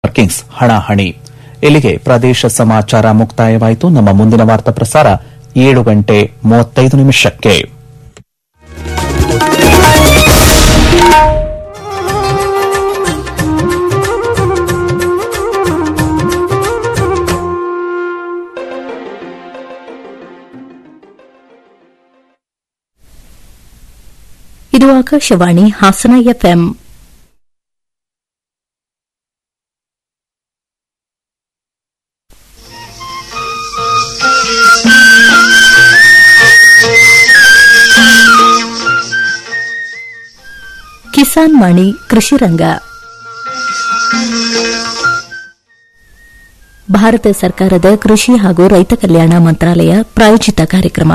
Kings ಹಣಾಹಣಿ ಇಲ್ಲಿಗೆ ಪ್ರದೇಶ ಸಮಾಚಾರ ಮುಕ್ತಾಯವಾಯಿತು ನಮ್ಮ ಮುಂದಿನ ವಾರ್ತಾ ಪ್ರಸಾರ ಏಳು ಗಂಟೆ ಮೂವತ್ತೈದು ನಿಮಿಷಕ್ಕೆ ಇದು ಆಕಾಶವಾಣಿ ಹಾಸನ ಎಫ್ಎಂ ಕಿಸಾನ್ ವಾಣಿ ಕೃಷಿ ರಂಗ ಭಾರತ ಸರ್ಕಾರದ ಕೃಷಿ ಹಾಗೂ ರೈತ ಕಲ್ಯಾಣ ಮಂತ್ರಾಲಯ ಪ್ರಾಯೋಜಿತ ಕಾರ್ಯಕ್ರಮ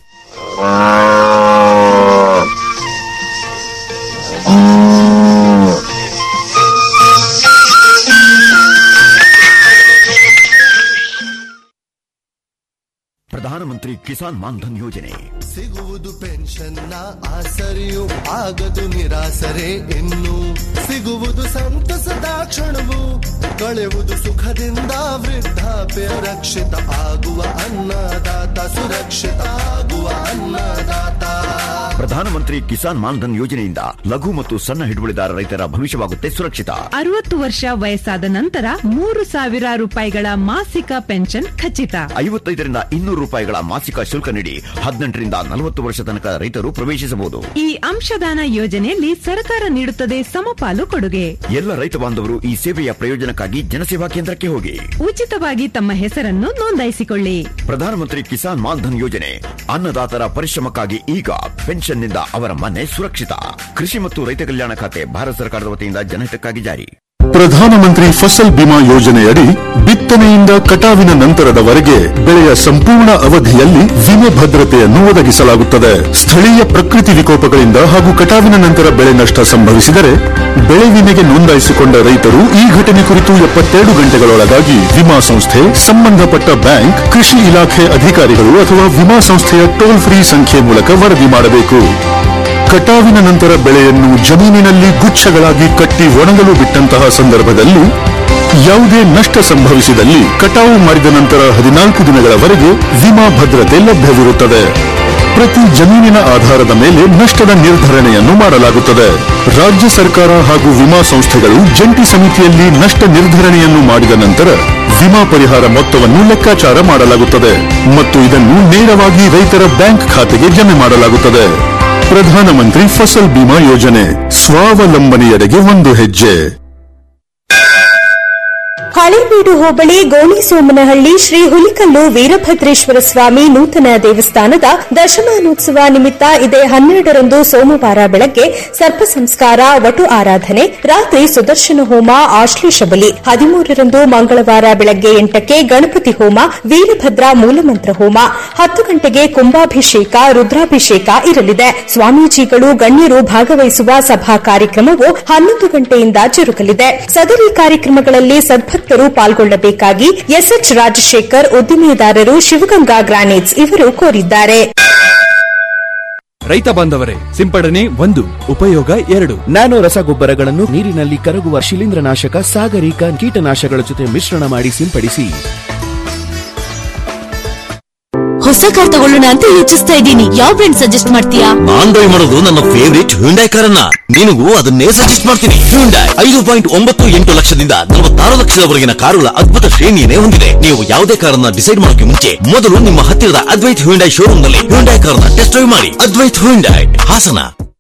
ಪ್ರಧಾನಮಂತ್ರಿ ಕಿಸಾನ್ ಮಾನ್ಧನ್ ಯೋಜನೆ ಸಿಗುವುದು ಪೆನ್ಷನ್ನ ಆಸರೆಯು ಆಗದು ನಿರಾಸರೆ ಇನ್ನು ಸಿಗುವುದು ಸಂತಸದ ಕ್ಷಣವು ಕಳೆಯುವುದು ಸುಖದಿಂದ ವೃದ್ಧಾಪ್ಯ ರಕ್ಷಿತ ಆಗುವ ಅನ್ನದಾತ ಸುರಕ್ಷಿತ ಆಗುವ ಅನ್ನದಾತ ಪ್ರಧಾನಮಂತ್ರಿ ಕಿಸಾನ್ ಮಾನ್ಧನ್ ಯೋಜನೆಯಿಂದ ಲಘು ಮತ್ತು ಸಣ್ಣ ಹಿಡುವಳಿದಾರ ರೈತರ ಭವಿಷ್ಯವಾಗುತ್ತೆ ಸುರಕ್ಷಿತ ಅರವತ್ತು ವರ್ಷ ವಯಸ್ಸಾದ ನಂತರ ಮೂರು ಸಾವಿರ ರೂಪಾಯಿಗಳ ಮಾಸಿಕ ಪೆನ್ಷನ್ ಖಚಿತ ಐವತ್ತೈದರಿಂದ ಇನ್ನೂರು ರೂಪಾಯಿಗಳ ಮಾಸಿಕ ಶುಲ್ಕ ನೀಡಿ ಹದಿನೆಂಟರಿಂದ ನಲವತ್ತು ವರ್ಷ ತನಕ ರೈತರು ಪ್ರವೇಶಿಸಬಹುದು ಈ ಅಂಶದಾನ ಯೋಜನೆಯಲ್ಲಿ ಸರ್ಕಾರ ನೀಡುತ್ತದೆ ಸಮಪಾಲು ಕೊಡುಗೆ ಎಲ್ಲ ರೈತ ಬಾಂಧವರು ಈ ಸೇವೆಯ ಪ್ರಯೋಜನಕ್ಕಾಗಿ ಜನಸೇವಾ ಕೇಂದ್ರಕ್ಕೆ ಹೋಗಿ ಉಚಿತವಾಗಿ ತಮ್ಮ ಹೆಸರನ್ನು ನೋಂದಾಯಿಸಿಕೊಳ್ಳಿ ಪ್ರಧಾನಮಂತ್ರಿ ಕಿಸಾನ್ ಮಾನ್ಧನ್ ಯೋಜನೆ ಅನ್ನದಾತರ ಪರಿಶ್ರಮಕ್ಕಾಗಿ ಈಗ ಪೆನ್ಷನ್ನಿಂದ ಅವರ ಮನೆ ಸುರಕ್ಷಿತ ಕೃಷಿ ಮತ್ತು ರೈತ ಕಲ್ಯಾಣ ಖಾತೆ ಭಾರತ ಸರ್ಕಾರದ ವತಿಯಿಂದ ಜನಹಿತಕ್ಕಾಗಿ ಜಾರಿ ಪ್ರಧಾನಮಂತ್ರಿ ಫಸಲ್ ಬಿಮಾ ಯೋಜನೆಯಡಿ ಬಿತ್ತನೆಯಿಂದ ಕಟಾವಿನ ನಂತರದವರೆಗೆ ಬೆಳೆಯ ಸಂಪೂರ್ಣ ಅವಧಿಯಲ್ಲಿ ವಿಮೆ ಭದ್ರತೆಯನ್ನು ಒದಗಿಸಲಾಗುತ್ತದೆ ಸ್ಥಳೀಯ ಪ್ರಕೃತಿ ವಿಕೋಪಗಳಿಂದ ಹಾಗೂ ಕಟಾವಿನ ನಂತರ ಬೆಳೆ ನಷ್ಟ ಸಂಭವಿಸಿದರೆ ಬೆಳೆ ವಿಮೆಗೆ ನೋಂದಾಯಿಸಿಕೊಂಡ ರೈತರು ಈ ಘಟನೆ ಕುರಿತು ಎಪ್ಪತ್ತೆರಡು ಗಂಟೆಗಳೊಳಗಾಗಿ ವಿಮಾ ಸಂಸ್ಥೆ ಸಂಬಂಧಪಟ್ಟ ಬ್ಯಾಂಕ್ ಕೃಷಿ ಇಲಾಖೆ ಅಧಿಕಾರಿಗಳು ಅಥವಾ ವಿಮಾ ಸಂಸ್ಥೆಯ ಟೋಲ್ ಫ್ರೀ ಸಂಖ್ಯೆ ಮೂಲಕ ವರದಿ ಮಾಡಬೇಕು ಕಟಾವಿನ ನಂತರ ಬೆಳೆಯನ್ನು ಜಮೀನಿನಲ್ಲಿ ಗುಚ್ಛಗಳಾಗಿ ಕಟ್ಟಿ ಒಣಗಲು ಬಿಟ್ಟಂತಹ ಸಂದರ್ಭದಲ್ಲಿ ಯಾವುದೇ ನಷ್ಟ ಸಂಭವಿಸಿದಲ್ಲಿ ಕಟಾವು ಮಾಡಿದ ನಂತರ ಹದಿನಾಲ್ಕು ದಿನಗಳವರೆಗೆ ವಿಮಾ ಭದ್ರತೆ ಲಭ್ಯವಿರುತ್ತದೆ ಪ್ರತಿ ಜಮೀನಿನ ಆಧಾರದ ಮೇಲೆ ನಷ್ಟದ ನಿರ್ಧರಣೆಯನ್ನು ಮಾಡಲಾಗುತ್ತದೆ ರಾಜ್ಯ ಸರ್ಕಾರ ಹಾಗೂ ವಿಮಾ ಸಂಸ್ಥೆಗಳು ಜಂಟಿ ಸಮಿತಿಯಲ್ಲಿ ನಷ್ಟ ನಿರ್ಧರಣೆಯನ್ನು ಮಾಡಿದ ನಂತರ ವಿಮಾ ಪರಿಹಾರ ಮೊತ್ತವನ್ನು ಲೆಕ್ಕಾಚಾರ ಮಾಡಲಾಗುತ್ತದೆ ಮತ್ತು ಇದನ್ನು ನೇರವಾಗಿ ರೈತರ ಬ್ಯಾಂಕ್ ಖಾತೆಗೆ ಜಮೆ ಮಾಡಲಾಗುತ್ತದೆ ಪ್ರಧಾನಮಂತ್ರಿ ಫಸಲ್ ಬಿಮಾ ಯೋಜನೆ ಸ್ವಾವಲಂಬನೆಯೆಡೆಗೆ ಒಂದು ಹೆಜ್ಜೆ ಹಳೇಬೀಡು ಹೋಬಳಿ ಗೋಣಿಸೋಮನಹಳ್ಳಿ ಶ್ರೀ ಹುಲಿಕಲ್ಲು ವೀರಭದ್ರೇಶ್ವರ ಸ್ವಾಮಿ ನೂತನ ದೇವಸ್ಥಾನದ ದಶಮಾನೋತ್ಸವ ನಿಮಿತ್ತ ಇದೇ ಹನ್ನೆರಡರಂದು ಸೋಮವಾರ ಬೆಳಗ್ಗೆ ಸರ್ಪ ಸಂಸ್ಕಾರ ವಟು ಆರಾಧನೆ ರಾತ್ರಿ ಸುದರ್ಶನ ಹೋಮ ಆಶ್ಲೇಷ ಬಲಿ ಹದಿಮೂರರಂದು ಮಂಗಳವಾರ ಬೆಳಗ್ಗೆ ಎಂಟಕ್ಕೆ ಗಣಪತಿ ಹೋಮ ವೀರಭದ್ರ ಮೂಲಮಂತ್ರ ಹೋಮ ಹತ್ತು ಗಂಟೆಗೆ ಕುಂಭಾಭಿಷೇಕ ರುದ್ರಾಭಿಷೇಕ ಇರಲಿದೆ ಸ್ವಾಮೀಜಿಗಳು ಗಣ್ಯರು ಭಾಗವಹಿಸುವ ಸಭಾ ಕಾರ್ಯಕ್ರಮವು ಹನ್ನೊಂದು ಗಂಟೆಯಿಂದ ಜರುಗಲಿದೆ ಸದರಿ ಕಾರ್ಯಕ್ರಮಗಳಲ್ಲಿ ಸದ್ಭಕ್ತರು ಪಾಲ್ಗೊಳ್ಳಬೇಕಾಗಿ ಎಸ್ಎಚ್ ರಾಜಶೇಖರ್ ಉದ್ದಿಮೆದಾರರು ಶಿವಗಂಗಾ ಗ್ರಾನೈಟ್ಸ್ ಇವರು ಕೋರಿದ್ದಾರೆ ರೈತ ಬಾಂಧವರೇ ಸಿಂಪಡಣೆ ಒಂದು ಉಪಯೋಗ ಎರಡು ನ್ಯಾನೋ ರಸಗೊಬ್ಬರಗಳನ್ನು ನೀರಿನಲ್ಲಿ ಕರಗುವ ಶಿಲೀಂಧ್ರನಾಶಕ ಸಾಗರಿಕ ಕೀಟನಾಶಕಗಳ ಜೊತೆ ಮಿಶ್ರಣ ಮಾಡಿ ಸಿಂಪಡಿಸಿ ಹೊಸ ಕಾರ್ ತಗೊಳ್ಳೋಣ ಅಂತ ಯೋಚಿಸ್ತಾ ಇದ್ದೀನಿ ಯಾವ ಬ್ರ್ಯಾಂಡ್ ಸಜೆಸ್ಟ್ ಮಾಡ್ತೀಯಾ ನಾನ್ ಬೈ ಮಾಡೋದು ನನ್ನ ಫೇವರಿಟ್ ಹ್ಯುಂಡೈ ಕಾರನ್ನ ನಿನಗೂ ಅದನ್ನೇ ಸಜೆಸ್ಟ್ ಮಾಡ್ತೀನಿ ಹ್ಯುಂಡೈ ಐದು ಪಾಯಿಂಟ್ ಒಂಬತ್ತು ಎಂಟು ಲಕ್ಷದಿಂದ ನಲವತ್ತಾರು ಲಕ್ಷದವರೆಗಿನ ಕಾರುಗಳ ಅದ್ಭುತ ಶ್ರೇಣಿಯನ್ನೇ ಹೊಂದಿದೆ ನೀವು ಯಾವುದೇ ಕಾರನ್ನ ಡಿಸೈಡ್ ಮಾಡೋಕೆ ಮುಂಚೆ ಮೊದಲು ನಿಮ್ಮ ಹತ್ತಿರದ ಅದ್ವೈತ್ ಹ್ಯುಂಡೈ ಶೋರೂಮ್ ನಲ್ಲಿ ಹ್ಯುಂಡೈ ಕಾರನ್ನ ಟೆಸ್ಟ್ ಡ್ರೈವ್ ಮಾಡಿ ಅದ್ವೈತ್ ಹ್ಯುಂಡೈ ಹಾಸನ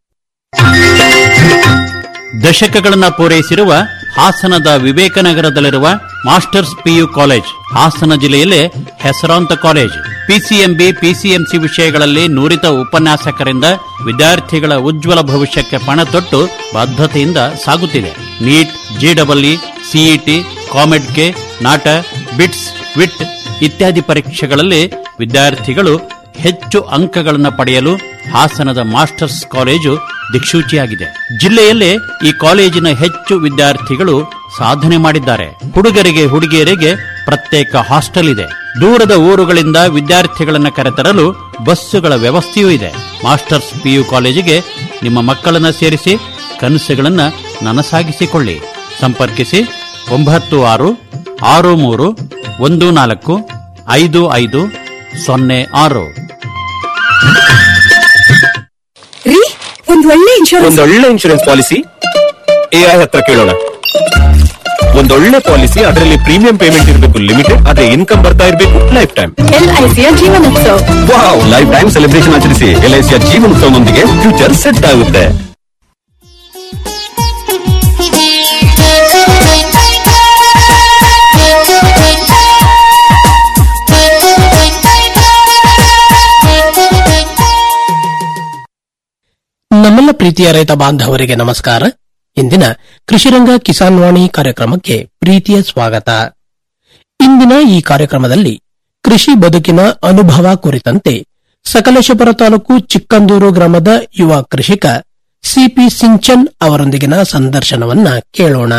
ದಶಕಗಳನ್ನ ಪೂರೈಸಿರುವ ಹಾಸನದ ವಿವೇಕನಗರದಲ್ಲಿರುವ ಮಾಸ್ಟರ್ಸ್ ಪಿಯು ಕಾಲೇಜ್ ಹಾಸನ ಜಿಲ್ಲೆಯಲ್ಲೇ ಹೆಸರಾಂತ ಕಾಲೇಜ್ ಪಿಸಿಎಂಬಿ ಪಿಸಿಎಂಸಿ ವಿಷಯಗಳಲ್ಲಿ ನುರಿತ ಉಪನ್ಯಾಸಕರಿಂದ ವಿದ್ಯಾರ್ಥಿಗಳ ಉಜ್ವಲ ಭವಿಷ್ಯಕ್ಕೆ ಪಣ ತೊಟ್ಟು ಬದ್ಧತೆಯಿಂದ ಸಾಗುತ್ತಿದೆ ನೀಟ್ ಜೆಡಬ್ಲ್ಇ CET COMEDK NATA BITS VIT ಇತ್ಯಾದಿ ಪರೀಕ್ಷೆಗಳಲ್ಲಿ ವಿದ್ಯಾರ್ಥಿಗಳು ಹೆಚ್ಚು ಅಂಕಗಳನ್ನು ಪಡೆಯಲು ಹಾಸನದ ಮಾಸ್ಟರ್ಸ್ ಕಾಲೇಜು ದಿಕ್ಸೂಚಿಯಾಗಿದೆ ಜಿಲ್ಲೆಯಲ್ಲೇ ಈ ಕಾಲೇಜಿನ ಹೆಚ್ಚು ವಿದ್ಯಾರ್ಥಿಗಳು ಸಾಧನೆ ಮಾಡಿದ್ದಾರೆ ಹುಡುಗರಿಗೆ ಹುಡುಗಿಯರಿಗೆ ಪ್ರತ್ಯೇಕ ಹಾಸ್ಟೆಲ್ ಇದೆ ದೂರದ ಊರುಗಳಿಂದ ವಿದ್ಯಾರ್ಥಿಗಳನ್ನು ಕರೆತರಲು ಬಸ್ಸುಗಳ ವ್ಯವಸ್ಥೆಯೂ ಇದೆ ಮಾಸ್ಟರ್ಸ್ ಪಿಯು ಕಾಲೇಜಿಗೆ ನಿಮ್ಮ ಮಕ್ಕಳನ್ನ ಸೇರಿಸಿ ಕನಸುಗಳನ್ನ ನನಸಾಗಿಸಿಕೊಳ್ಳಿ ಸಂಪರ್ಕಿಸಿ ಒಂಬತ್ತು ಆರು ಆರು ಮೂರು ಒಂದು ನಾಲ್ಕು ಐದು ಐದು ಸೊನ್ನೆ ಆರು ರೀ ಒಂದ್ ಒಳ್ಳೆ ಇನ್ಶೂರೆನ್ಸ್ ಒಂದೊಳ್ಳೆ ಇನ್ಶೂರೆನ್ಸ್ ಪಾಲಿಸಿ ಎಐ ಹತ್ರ ಕೇಳೋಣ ಒಂದೊಳ್ಳೆ ಪಾಲಿಸಿ ಅದರಲ್ಲಿ ಪ್ರೀಮಿಯಂ ಪೇಮೆಂಟ್ ಇರಬೇಕು ಲಿಮಿಟೆಡ್ ಅದೇ ಇನ್ಕಮ್ ಬರ್ತಾ ಇರಬೇಕು ಲೈಫ್ ಟೈಮ್ ಎಲ್ಐಸಿಯ Jeevan Utsav wow life time celebration ಆಚರಿಸಿ ಎಲ್ಐಸಿಯ ಜೀವನೋತ್ಸವದೊಂದಿಗೆ ಫ್ಯೂಚರ್ ಸೆಟ್ ಆಗುತ್ತೆ ನಮ್ಮೆಲ್ಲ ಪ್ರೀತಿಯ ರೈತ ಬಾಂಧವರಿಗೆ ನಮಸ್ಕಾರ ಇಂದಿನ ಕೃಷಿರಂಗ ಕಿಸಾನ್ ವಾಣಿ ಕಾರ್ಯಕ್ರಮಕ್ಕೆ ಪ್ರೀತಿಯ ಸ್ವಾಗತ ಇಂದಿನ ಈ ಕಾರ್ಯಕ್ರಮದಲ್ಲಿ ಕೃಷಿ ಬದುಕಿನ ಅನುಭವ ಕುರಿತಂತೆ ಸಕಲೇಶಪುರ ತಾಲೂಕು ಚಿಕ್ಕಂದೂರು ಗ್ರಾಮದ ಯುವ ಕೃಷಿಕ ಸಿಪಿ ಸಿಂಚನ್ ಅವರೊಂದಿಗಿನ ಸಂದರ್ಶನವನ್ನ ಕೇಳೋಣ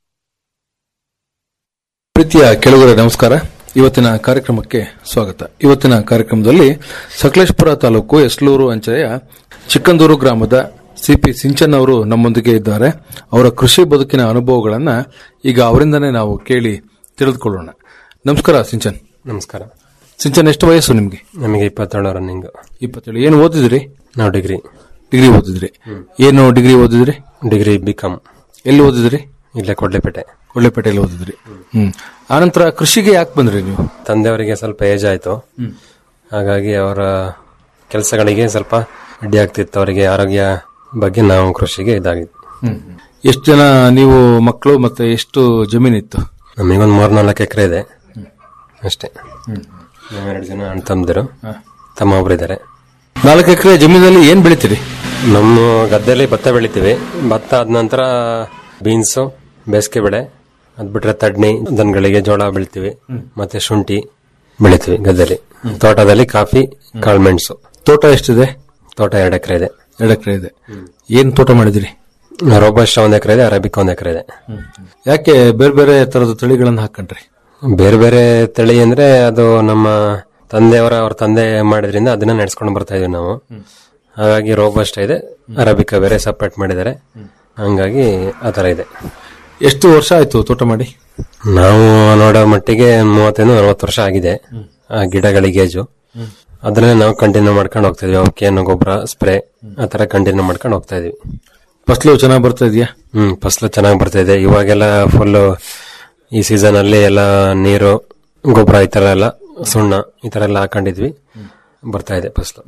ಪ್ರೀತಿಯ ಕೆಳಗರೆ ನಮಸ್ಕಾರ ಇವತ್ತಿನ ಕಾರ್ಯಕ್ರಮಕ್ಕೆ ಸ್ವಾಗತ ಇವತ್ತಿನ ಕಾರ್ಯಕ್ರಮದಲ್ಲಿ ಸಕಲೇಶ್ಪುರ ತಾಲೂಕು ಎಸ್ಲೂರು ಅಂಚೆಯ ಚಿಕ್ಕಂದೂರು ಗ್ರಾಮದ ಸಿಪಿ ಸಿಂಚನ್ ಅವರು ನಮ್ಮೊಂದಿಗೆ ಇದ್ದಾರೆ ಅವರ ಕೃಷಿ ಬದುಕಿನ ಅನುಭವಗಳನ್ನ ಈಗ ಅವರಿಂದನೇ ನಾವು ಕೇಳಿ ತಿಳಿದುಕೊಳ್ಳೋಣ ನಮಸ್ಕಾರ ಸಿಂಚನ್ ನಮಸ್ಕಾರ ಸಿಂಚನ್ ಎಷ್ಟು ವಯಸ್ಸು ನಿಮ್ಗೆ ನಮಗೆ ಇಪ್ಪತ್ತೇಳು ರನ್ನಿಂಗ್ ಇಪ್ಪತ್ತೇಳು ಏನು ಓದಿದ್ರಿ ನಾವು ಡಿಗ್ರಿ ಡಿಗ್ರಿ ಓದಿದ್ರಿ ಏನು ಡಿಗ್ರಿ ಓದಿದ್ರಿ ಡಿಗ್ರಿ ಬಿಕಾಮ್ ಎಲ್ಲಿ ಓದಿದ್ರಿ ಇಲ್ಲೇ ಕೊಡ್ಲೆಪೇಟೆ ಕೊಳ್ಳೆಪೇಟೆಯಲ್ಲಿ ಓದಿದ್ರಿ ಹ್ಮ್ ಆನಂತರ ಕೃಷಿಗೆ ಯಾಕೆ ಬಂದ್ರಿ ನೀವು ತಂದೆಯವರಿಗೆ ಸ್ವಲ್ಪ ಏಜ್ ಆಯ್ತು ಹಾಗಾಗಿ ಅವರ ಕೆಲಸಗಳಿಗೆ ಸ್ವಲ್ಪ ಅಡ್ಡಿ ಆಗ್ತಿತ್ತು ಅವರಿಗೆ ಆರೋಗ್ಯ ಬಗ್ಗೆ ನಾವು ಕೃಷಿಗೆ ಇದಾಗಿತ್ತು ಎಷ್ಟು ಜನ ನೀವು ಮಕ್ಕಳು ಮತ್ತೆ ಎಷ್ಟು ಜಮೀನಿತ್ತು ನಮಗೊಂದು ಮೂರ್ನಾಲ್ಕು ಎಕರೆ ಇದೆ ಅಷ್ಟೇ ನಾವೆರಡು ಜನ ಅಣ್ಣ ತಮ್ಮದಿರು ತಮ್ಮ ಒಬ್ಬರಿದ್ದಾರೆ ನಾಲ್ಕು ಎಕರೆ ಜಮೀನಲ್ಲಿ ಏನ್ ಬೆಳಿತೀರಿ ನಮ್ಮ ಗದ್ದೆಯಲ್ಲಿ ಭತ್ತ ಬೆಳಿತೀವಿ ಭತ್ತ ಆದ ನಂತರ ಬೀನ್ಸು ಬೇಸಿಗೆ ಬೆಳೆ ಅದ್ ಬಿಟ್ರೆ ತಡ್ನಿ ದನಗಳಿಗೆ ಜೋಳ ಬೆಳಿತೀವಿ ಮತ್ತೆ ಶುಂಠಿ ಬೆಳಿತೀವಿ ಗದ್ದೆಯಲ್ಲಿ ತೋಟದಲ್ಲಿ ಕಾಫಿ ಕಾಳ್ಮೆಣಸು ತೋಟ ಎಷ್ಟಿದೆ ತೋಟ ಎರಡು ಎಕರೆ ಇದೆ ಎರಡು ಎಕರೆ ಇದೆ ಏನ್ ತೋಟ ಮಾಡಿದಿರಿ ರೋಬಸ್ಟ ಒಂದ್ ಎಕರೆ ಇದೆ ಅರೇಬಿಕ್ ಒಂದ್ ಎಕರೆ ಇದೆ ಯಾಕೆ ಬೇರೆ ಬೇರೆ ತರದ ತಳಿಗಳನ್ನ ಹಾಕೊಂಡ್ರಿ ಬೇರೆ ಬೇರೆ ತಳಿ ಅಂದ್ರೆ ಅದು ನಮ್ಮ ತಂದೆಯವರ ಅವ್ರ ತಂದೆ ಮಾಡಿದ್ರಿಂದ ಅದನ್ನ ನಡೆಸ್ಕೊಂಡು ಬರ್ತಾ ಇದೀವಿ ನಾವು ಹಾಗಾಗಿ ರೋಬಸ್ಟ ಇದೆ ಅರೇಬಿಕ ಬೇರೆ ಸಪ್ರೇಟ್ ಮಾಡಿದ್ದಾರೆ ಹಂಗಾಗಿ ಆ ತರ ಇದೆ ಎಷ್ಟು ವರ್ಷ ಆಯ್ತು ತೋಟ ಮಾಡಿ ನಾವು ನೋಡೋ ಮಟ್ಟಿಗೆ ಮೂವತ್ತೈದು ನಲವತ್ತು ವರ್ಷ ಆಗಿದೆ ಆ ಗಿಡಗಳಿಗೆ ಏಜು ಅದನ್ನೇ ನಾವು ಕಂಟಿನ್ಯೂ ಮಾಡ್ಕೊಂಡು ಹೋಗ್ತಾ ಇದೀವಿ ಅವಕ್ಕೆ ಏನು ಗೊಬ್ಬರ ಸ್ಪ್ರೇ ಆ ತರ ಕಂಟಿನ್ಯೂ ಮಾಡ್ಕೊಂಡು ಹೋಗ್ತಾ ಇದೀವಿ ಫಸಲು ಚೆನ್ನಾಗಿ ಬರ್ತಾ ಇದೆಯಾ ಹ್ಮ್ ಫಸಲು ಚೆನ್ನಾಗಿ ಬರ್ತಾ ಇದೆ ಇವಾಗೆಲ್ಲ ಫುಲ್ ಈ ಸೀಸನ್ ಅಲ್ಲಿ ಎಲ್ಲ ನೀರು ಗೊಬ್ಬರ ಈ ತರ ಎಲ್ಲ ಸುಣ್ಣ ಈ ತರ ಎಲ್ಲ ಹಾಕೊಂಡಿದ್ವಿ ಬರ್ತಾ ಇದೆ ಫಸಲು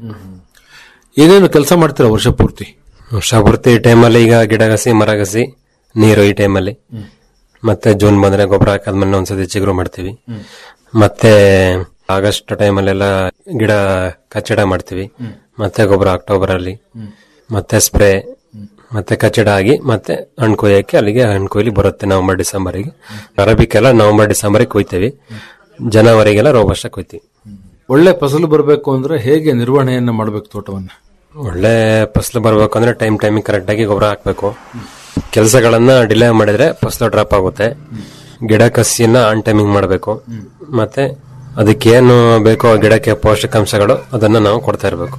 ಏನೇನು ಕೆಲಸ ಮಾಡ್ತೀರಾ ವರ್ಷ ಪೂರ್ತಿ ವರ್ಷ ಪೂರ್ತಿ ಈ ಟೈಮಲ್ಲಿ ಈಗ ಗಿಡಗಸಿ ಮರಗಸಿ ನೀರು ಈ ಟೈಮಲ್ಲಿ ಮತ್ತೆ ಜೂನ್ ಬಂದ್ರೆ ಗೊಬ್ಬರ ಹಾಕಾದ್ಮೇಲೆ ಒಂದ್ಸತಿ ಚಿಗುರು ಮಾಡ್ತೀವಿ ಮತ್ತೆ ಆಗಸ್ಟ್ ಟೈಮಲ್ಲೆಲ್ಲ ಗಿಡ ಕಚ್ಚಡ ಮಾಡ್ತೀವಿ ಮತ್ತೆ ಗೊಬ್ಬರ ಅಕ್ಟೋಬರ್ ಅಲ್ಲಿ ಮತ್ತೆ ಸ್ಪ್ರೇ ಮತ್ತೆ ಕಚ್ಚಡ ಆಗಿ ಮತ್ತೆ ಹಣ್ಣು ಕೊಯ್ಯಕ್ಕೆ ಅಲ್ಲಿಗೆ ಹಣ್ಣು ಕೊಯ್ಲಿ ಬರುತ್ತೆ ನವೆಂಬರ್ ಡಿಸೆಂಬರಿಗೆ ಅರಬಿಕ್ ಎಲ್ಲ ನವೆಂಬರ್ ಡಿಸೆಂಬರಿಗೆ ಕೊಯ್ತೀವಿ ಜನವರಿಗೆಲ್ಲ ರೋಬಸ್ಟ ಕೊಯ್ತೀವಿ ಒಳ್ಳೆ ಫಸಲು ಬರಬೇಕು ಅಂದ್ರೆ ಹೇಗೆ ನಿರ್ವಹಣೆಯನ್ನ ಮಾಡಬೇಕು ತೋಟವನ್ನ ಒಳ್ಳೆ ಫಸಲು ಬರ್ಬೇಕು ಅಂದ್ರೆ ಟೈಮ್ ಟೈಮಿಗೆ ಕರೆಕ್ಟ್ ಆಗಿ ಗೊಬ್ಬರ ಹಾಕ್ಬೇಕು ಕೆಲಸಗಳನ್ನ ಡಿಲೇ ಮಾಡಿದ್ರೆ ಫಸಲು ಡ್ರಾಪ್ ಆಗುತ್ತೆ ಗಿಡ ಕಸಿಯನ್ನ ಆನ್ ಟೈಮಿಂಗ್ ಮಾಡಬೇಕು ಮತ್ತೆ ಅದಕ್ಕೇನು ಬೇಕೋ ಗಿಡಕ್ಕೆ ಪೌಷ್ಟಿಕಾಂಶಗಳು ಅದನ್ನ ನಾವು ಕೊಡ್ತಾ ಇರಬೇಕು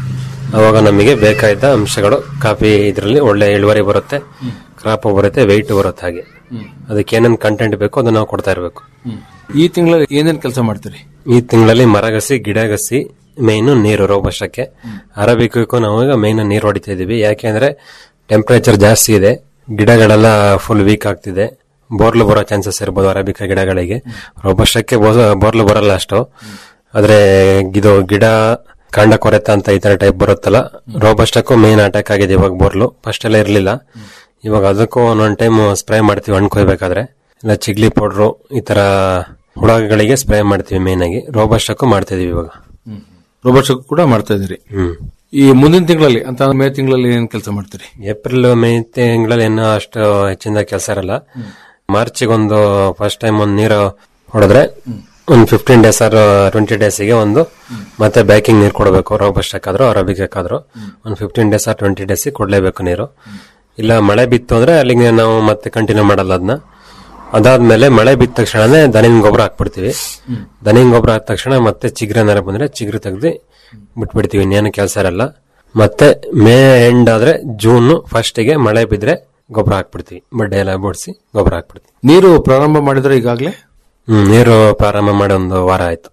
ಅವಾಗ ನಮಗೆ ಬೇಕಾದ ಅಂಶಗಳು ಕಾಫಿ ಇದರಲ್ಲಿ ಒಳ್ಳೆ ಇಳುವರಿ ಬರುತ್ತೆ ಕ್ರಾಪ್ ಬರುತ್ತೆ ವೆಯ್ಟ್ ಬರುತ್ತೆ ಹಾಗೆ ಅದಕ್ಕೆ ಏನೇನು ಕಂಟೆಂಟ್ ಬೇಕೋ ಅದನ್ನ ನಾವು ಕೊಡ್ತಾ ಇರಬೇಕು ಈ ತಿಂಗಳಲ್ಲಿ ಏನೇನ್ ಕೆಲಸ ಮಾಡ್ತೀರಿ ಈ ತಿಂಗಳಲ್ಲಿ ಮರಗಸಿ ಗಿಡಗಸಿ ಮೇಯ್ನು ನೀರು ರೋಬಸ್ಟಕ್ಕೆ ಅರಬಿಕಕ್ಕೂ ನಾವು ಈಗ ಮೇಯ್ನ್ ನೀರು ಹೊಡಿತಾ ಇದೀವಿ ಯಾಕೆಂದ್ರೆ ಟೆಂಪರೇಚರ್ ಜಾಸ್ತಿ ಇದೆ ಗಿಡಗಳೆಲ್ಲ ಫುಲ್ ವೀಕ್ ಆಗ್ತಿದೆ ಬೋರ್ಲು ಬರೋ ಚಾನ್ಸಸ್ ಇರ್ಬೋದು ಅರಬಿಕ ಗಿಡಗಳಿಗೆ ರೋಬಸ್ಟಕ್ಕೆ ಬೋರ್ಲು ಬರಲ್ಲ ಅಷ್ಟು ಆದ್ರೆ ಇದು ಗಿಡ ಕಾಂಡ ಕೊರೆತ ಅಂತ ಈ ತರ ಟೈಪ್ ಬರುತ್ತಲ್ಲ ರೋಬಸ್ಟಕ್ಕೂ ಮೇನ್ ಅಟ್ಯಾಕ್ ಆಗಿದೆ ಇವಾಗ ಬೋರ್ಲು ಫಸ್ಟ್ ಎಲ್ಲ ಇರ್ಲಿಲ್ಲ ಇವಾಗ ಅದಕ್ಕೂ ಒಂದೊಂದ್ ಟೈಮ್ ಸ್ಪ್ರೇ ಮಾಡ್ತೀವಿ ಹಣ್ಣು ಕೊಯ್ಬೇಕಾದ್ರೆ ಇಲ್ಲ ಚಿಗ್ಲಿ ಪೌಡ್ರು ಈ ತರ ಹುಳಗಳಿಗೆ ಸ್ಪ್ರೇ ಮಾಡ್ತೀವಿ ಮೇನ್ ಆಗಿ ರೋಬಸ್ಟಕ್ಕೂ ಮಾಡ್ತಿದೀವಿ ಇವಾಗ ರೋಬೋಟ್ ಕೂಡ ಮಾಡ್ತಾ ಇದೀರಿ ಹ್ಮ್ ಈ ಮುಂದಿನ ತಿಂಗಳಲ್ಲಿ ಅಂತ ಮೇ ತಿಂಗಳಲ್ಲಿ ಏನ್ ಕೆಲಸ ಮಾಡ್ತೀರಿ ಏಪ್ರಿಲ್ ಮೇ ತಿಂಗಳಲ್ಲಿ ಏನೋ ಅಷ್ಟು ಹೆಚ್ಚಿನ ಕೆಲಸ ಇರಲ್ಲ ಮಾರ್ಚಿಗೆ ಒಂದು ಫಸ್ಟ್ ಟೈಮ್ ಒಂದು ನೀರು ಹೊಡೆದ್ರೆ ಒಂದು ಫಿಫ್ಟೀನ್ ಡೇಸ್ ಆರ್ ಟ್ವೆಂಟಿ ಡೇಸಿಗೆ ಒಂದು ಮತ್ತೆ ಬ್ಯಾಕಿಂಗ್ ನೀರು ಕೊಡಬೇಕು ರೋಬಸ್ಟಕ್ಕಾದ್ರೂ ಅರಬಿಕಾದ್ರೂ ಒಂದು ಫಿಫ್ಟೀನ್ ಡೇಸ್ ಆರ್ ಟ್ವೆಂಟಿ ಡೇಸಿಗೆ ಕೊಡಲೇಬೇಕು ನೀರು ಇಲ್ಲ ಮಳೆ ಬಿತ್ತು ಅಂದ್ರೆ ಅಲ್ಲಿಗೆ ನಾವು ಮತ್ತೆ ಕಂಟಿನ್ಯೂ ಮಾಡಲ್ಲ ಅದನ್ನ ಅದಾದ್ಮೇಲೆ ಮಳೆ ಬಿದ್ದ ತಕ್ಷಣನೇ ದನಿನ ಗೊಬ್ಬರ ಹಾಕ್ಬಿಡ್ತೀವಿ ದನಿನ ಗೊಬ್ಬರ ಹಾಕಿದ ತಕ್ಷಣ ಮತ್ತೆ ಚಿಗ್ರೆ ನರ ಬಂದ್ರೆ ಚಿಗ್ರೆ ತೆಗ್ದು ಬಿಟ್ಬಿಡ್ತೀವಿ ಇನ್ನೇನು ಕೆಲಸ ಇರಲ್ಲ ಮತ್ತೆ ಮೇ ಎಂಡ್ ಆದ್ರೆ ಜೂನ್ ಫಸ್ಟಿಗೆ ಮಳೆ ಬಿದ್ರೆ ಗೊಬ್ಬರ ಹಾಕ್ಬಿಡ್ತೀವಿ ಬಡ್ಡೆ ಎಲ್ಲ ಬಿಡಿಸಿ ಗೊಬ್ಬರ ಹಾಕ್ಬಿಡ್ತೀವಿ ನೀರು ಪ್ರಾರಂಭ ಮಾಡಿದ್ರೆ ಈಗಾಗಲೇ ಹ್ಮ್ ನೀರು ಪ್ರಾರಂಭ ಮಾಡಿ ಒಂದು ವಾರ ಆಯ್ತು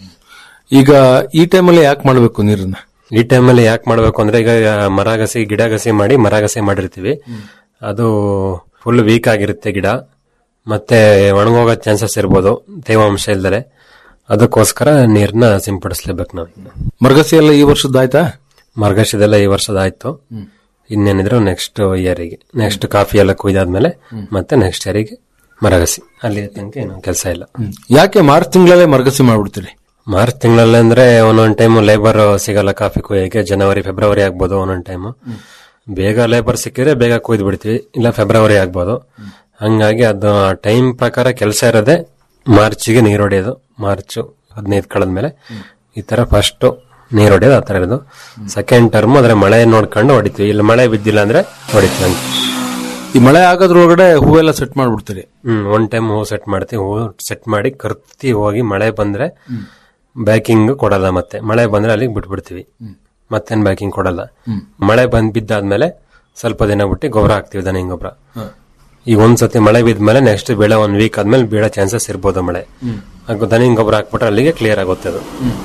ಈಗ ಈ ಟೈಮಲ್ಲಿ ಯಾಕೆ ಮಾಡಬೇಕು ನೀರನ್ನ ಈ ಟೈಮಲ್ಲಿ ಯಾಕೆ ಮಾಡ್ಬೇಕು ಅಂದ್ರೆ ಈಗ ಮರಗಸಿ ಗಿಡಗಸಿ ಮಾಡಿ ಮರಗಸಿ ಮಾಡಿರ್ತೀವಿ ಅದು ಫುಲ್ ವೀಕ್ ಆಗಿರುತ್ತೆ ಗಿಡ ಮತ್ತೆ ಒಣಗೋಗೋ ಚಾನ್ಸಸ್ ಇರ್ಬೋದು ತೇವಾಂಶ ಇಲ್ದರೆ ಅದಕ್ಕೋಸ್ಕರ ನೀರ್ನ ಸಿಂಪಡಿಸ್ಲೇಬೇಕು ನಾವು ಮರಗಸಿ ಎಲ್ಲ ಈ ವರ್ಷದ್ದಾಯ್ತಾ ಮರಗಶಿದೆಲ್ಲ ಈ ವರ್ಷದ ಆಯ್ತು ಇನ್ನೇನಿದ್ರು ನೆಕ್ಸ್ಟ್ ಇಯರಿಗೆ ನೆಕ್ಸ್ಟ್ ಕಾಫಿ ಎಲ್ಲ ಕುಯ್ದಾದ್ಮೇಲೆ ಮತ್ತೆ ನೆಕ್ಸ್ಟ್ ಇಯರಿಗೆ ಮರಗಸಿ ಅಲ್ಲಿ ತನಕ ಏನು ಕೆಲಸ ಇಲ್ಲ ಯಾಕೆ ಮಾರ್ಚ್ ತಿಂಗಳಲ್ಲೇ ಮರಗಸಿ ಮಾಡ್ಬಿಡ್ತೀರಿ ಮಾರ್ಚ್ ತಿಂಗಳಲ್ಲಿ ಅಂದ್ರೆ ಒಂದೊಂದ್ ಟೈಮ್ ಲೇಬರ್ ಸಿಗಲ್ಲ ಕಾಫಿ ಕುಯ್ಯಕ್ಕೆ ಜನವರಿ ಫೆಬ್ರವರಿ ಆಗ್ಬೋದು ಒಂದೊಂದ್ ಟೈಮ್ ಬೇಗ ಲೇಬರ್ ಸಿಕ್ಕಿದ್ರೆ ಬೇಗ ಕುಯ್ದು ಬಿಡ್ತೀವಿ ಇಲ್ಲ ಫೆಬ್ರವರಿ ಆಗ್ಬೋದು ಹಂಗಾಗಿ ಅದು ಟೈಮ್ ಪ್ರಕಾರ ಕೆಲಸ ಇರೋದೇ ಮಾರ್ಚ್ಗೆ ನೀರು ಹೊಡೆಯೋದು ಮಾರ್ಚ್ ಹದಿನೈದು ಕಳೆದ್ಮೇಲೆ ಈ ತರ ಫಸ್ಟ್ ನೀರು ಹೊಡೆಯೋದು ಆ ತರ ಇರೋದು ಸೆಕೆಂಡ್ ಟರ್ಮ್ ಅದ್ರ ಮಳೆ ನೋಡ್ಕೊಂಡು ಹೊಡಿತೀವಿ ಇಲ್ಲ ಮಳೆ ಬಿದ್ದಿಲ್ಲ ಅಂದ್ರೆ ಹೊಡಿತೀವಿ ಹಂಗೆ ಈ ಮಳೆ ಆಗೋದ್ರೊಳಗಡೆ ಹೂವೆಲ್ಲ ಸೆಟ್ ಮಾಡ್ಬಿಡ್ತೀರಿ ಹ್ಮ್ ಒನ್ ಟೈಮ್ ಹೂ ಸೆಟ್ ಮಾಡ್ತೀವಿ ಹೂ ಸೆಟ್ ಮಾಡಿ ಕರ್ತಿ ಹೋಗಿ ಮಳೆ ಬಂದ್ರೆ ಬ್ಯಾಕಿಂಗ್ ಕೊಡಲ್ಲ ಮತ್ತೆ ಮಳೆ ಬಂದ್ರೆ ಅಲ್ಲಿಗೆ ಬಿಟ್ಬಿಡ್ತೀವಿ ಮತ್ತೇನ್ ಬ್ಯಾಕಿಂಗ್ ಕೊಡಲ್ಲ ಮಳೆ ಬಂದ್ ಬಿದ್ದಾದ್ಮೇಲೆ ಸ್ವಲ್ಪ ದಿನ ಬಿಟ್ಟು ಗೊಬ್ಬರ ಹಾಕ್ತಿವಿ ದನಿ ಗೊಬ್ಬರ ಈಗ ಒಂದ್ಸತಿ ಮಳೆ ಬಿದ್ಮೇಲೆ ನೆಕ್ಸ್ಟ್ ಬೆಳೆ ಒಂದ್ ವೀಕ್ ಆದ್ಮೇಲೆ ಬೀಳೋ ಚಾನ್ಸಸ್ ಇರ್ಬೋದು ಮಳೆ ದನಿ ಗೊಬ್ಬರ ಹಾಕ್ಬಿಟ್ರೆ ಅಲ್ಲಿಗೆ ಕ್ಲಿಯರ್ ಆಗುತ್ತೆ ಅದು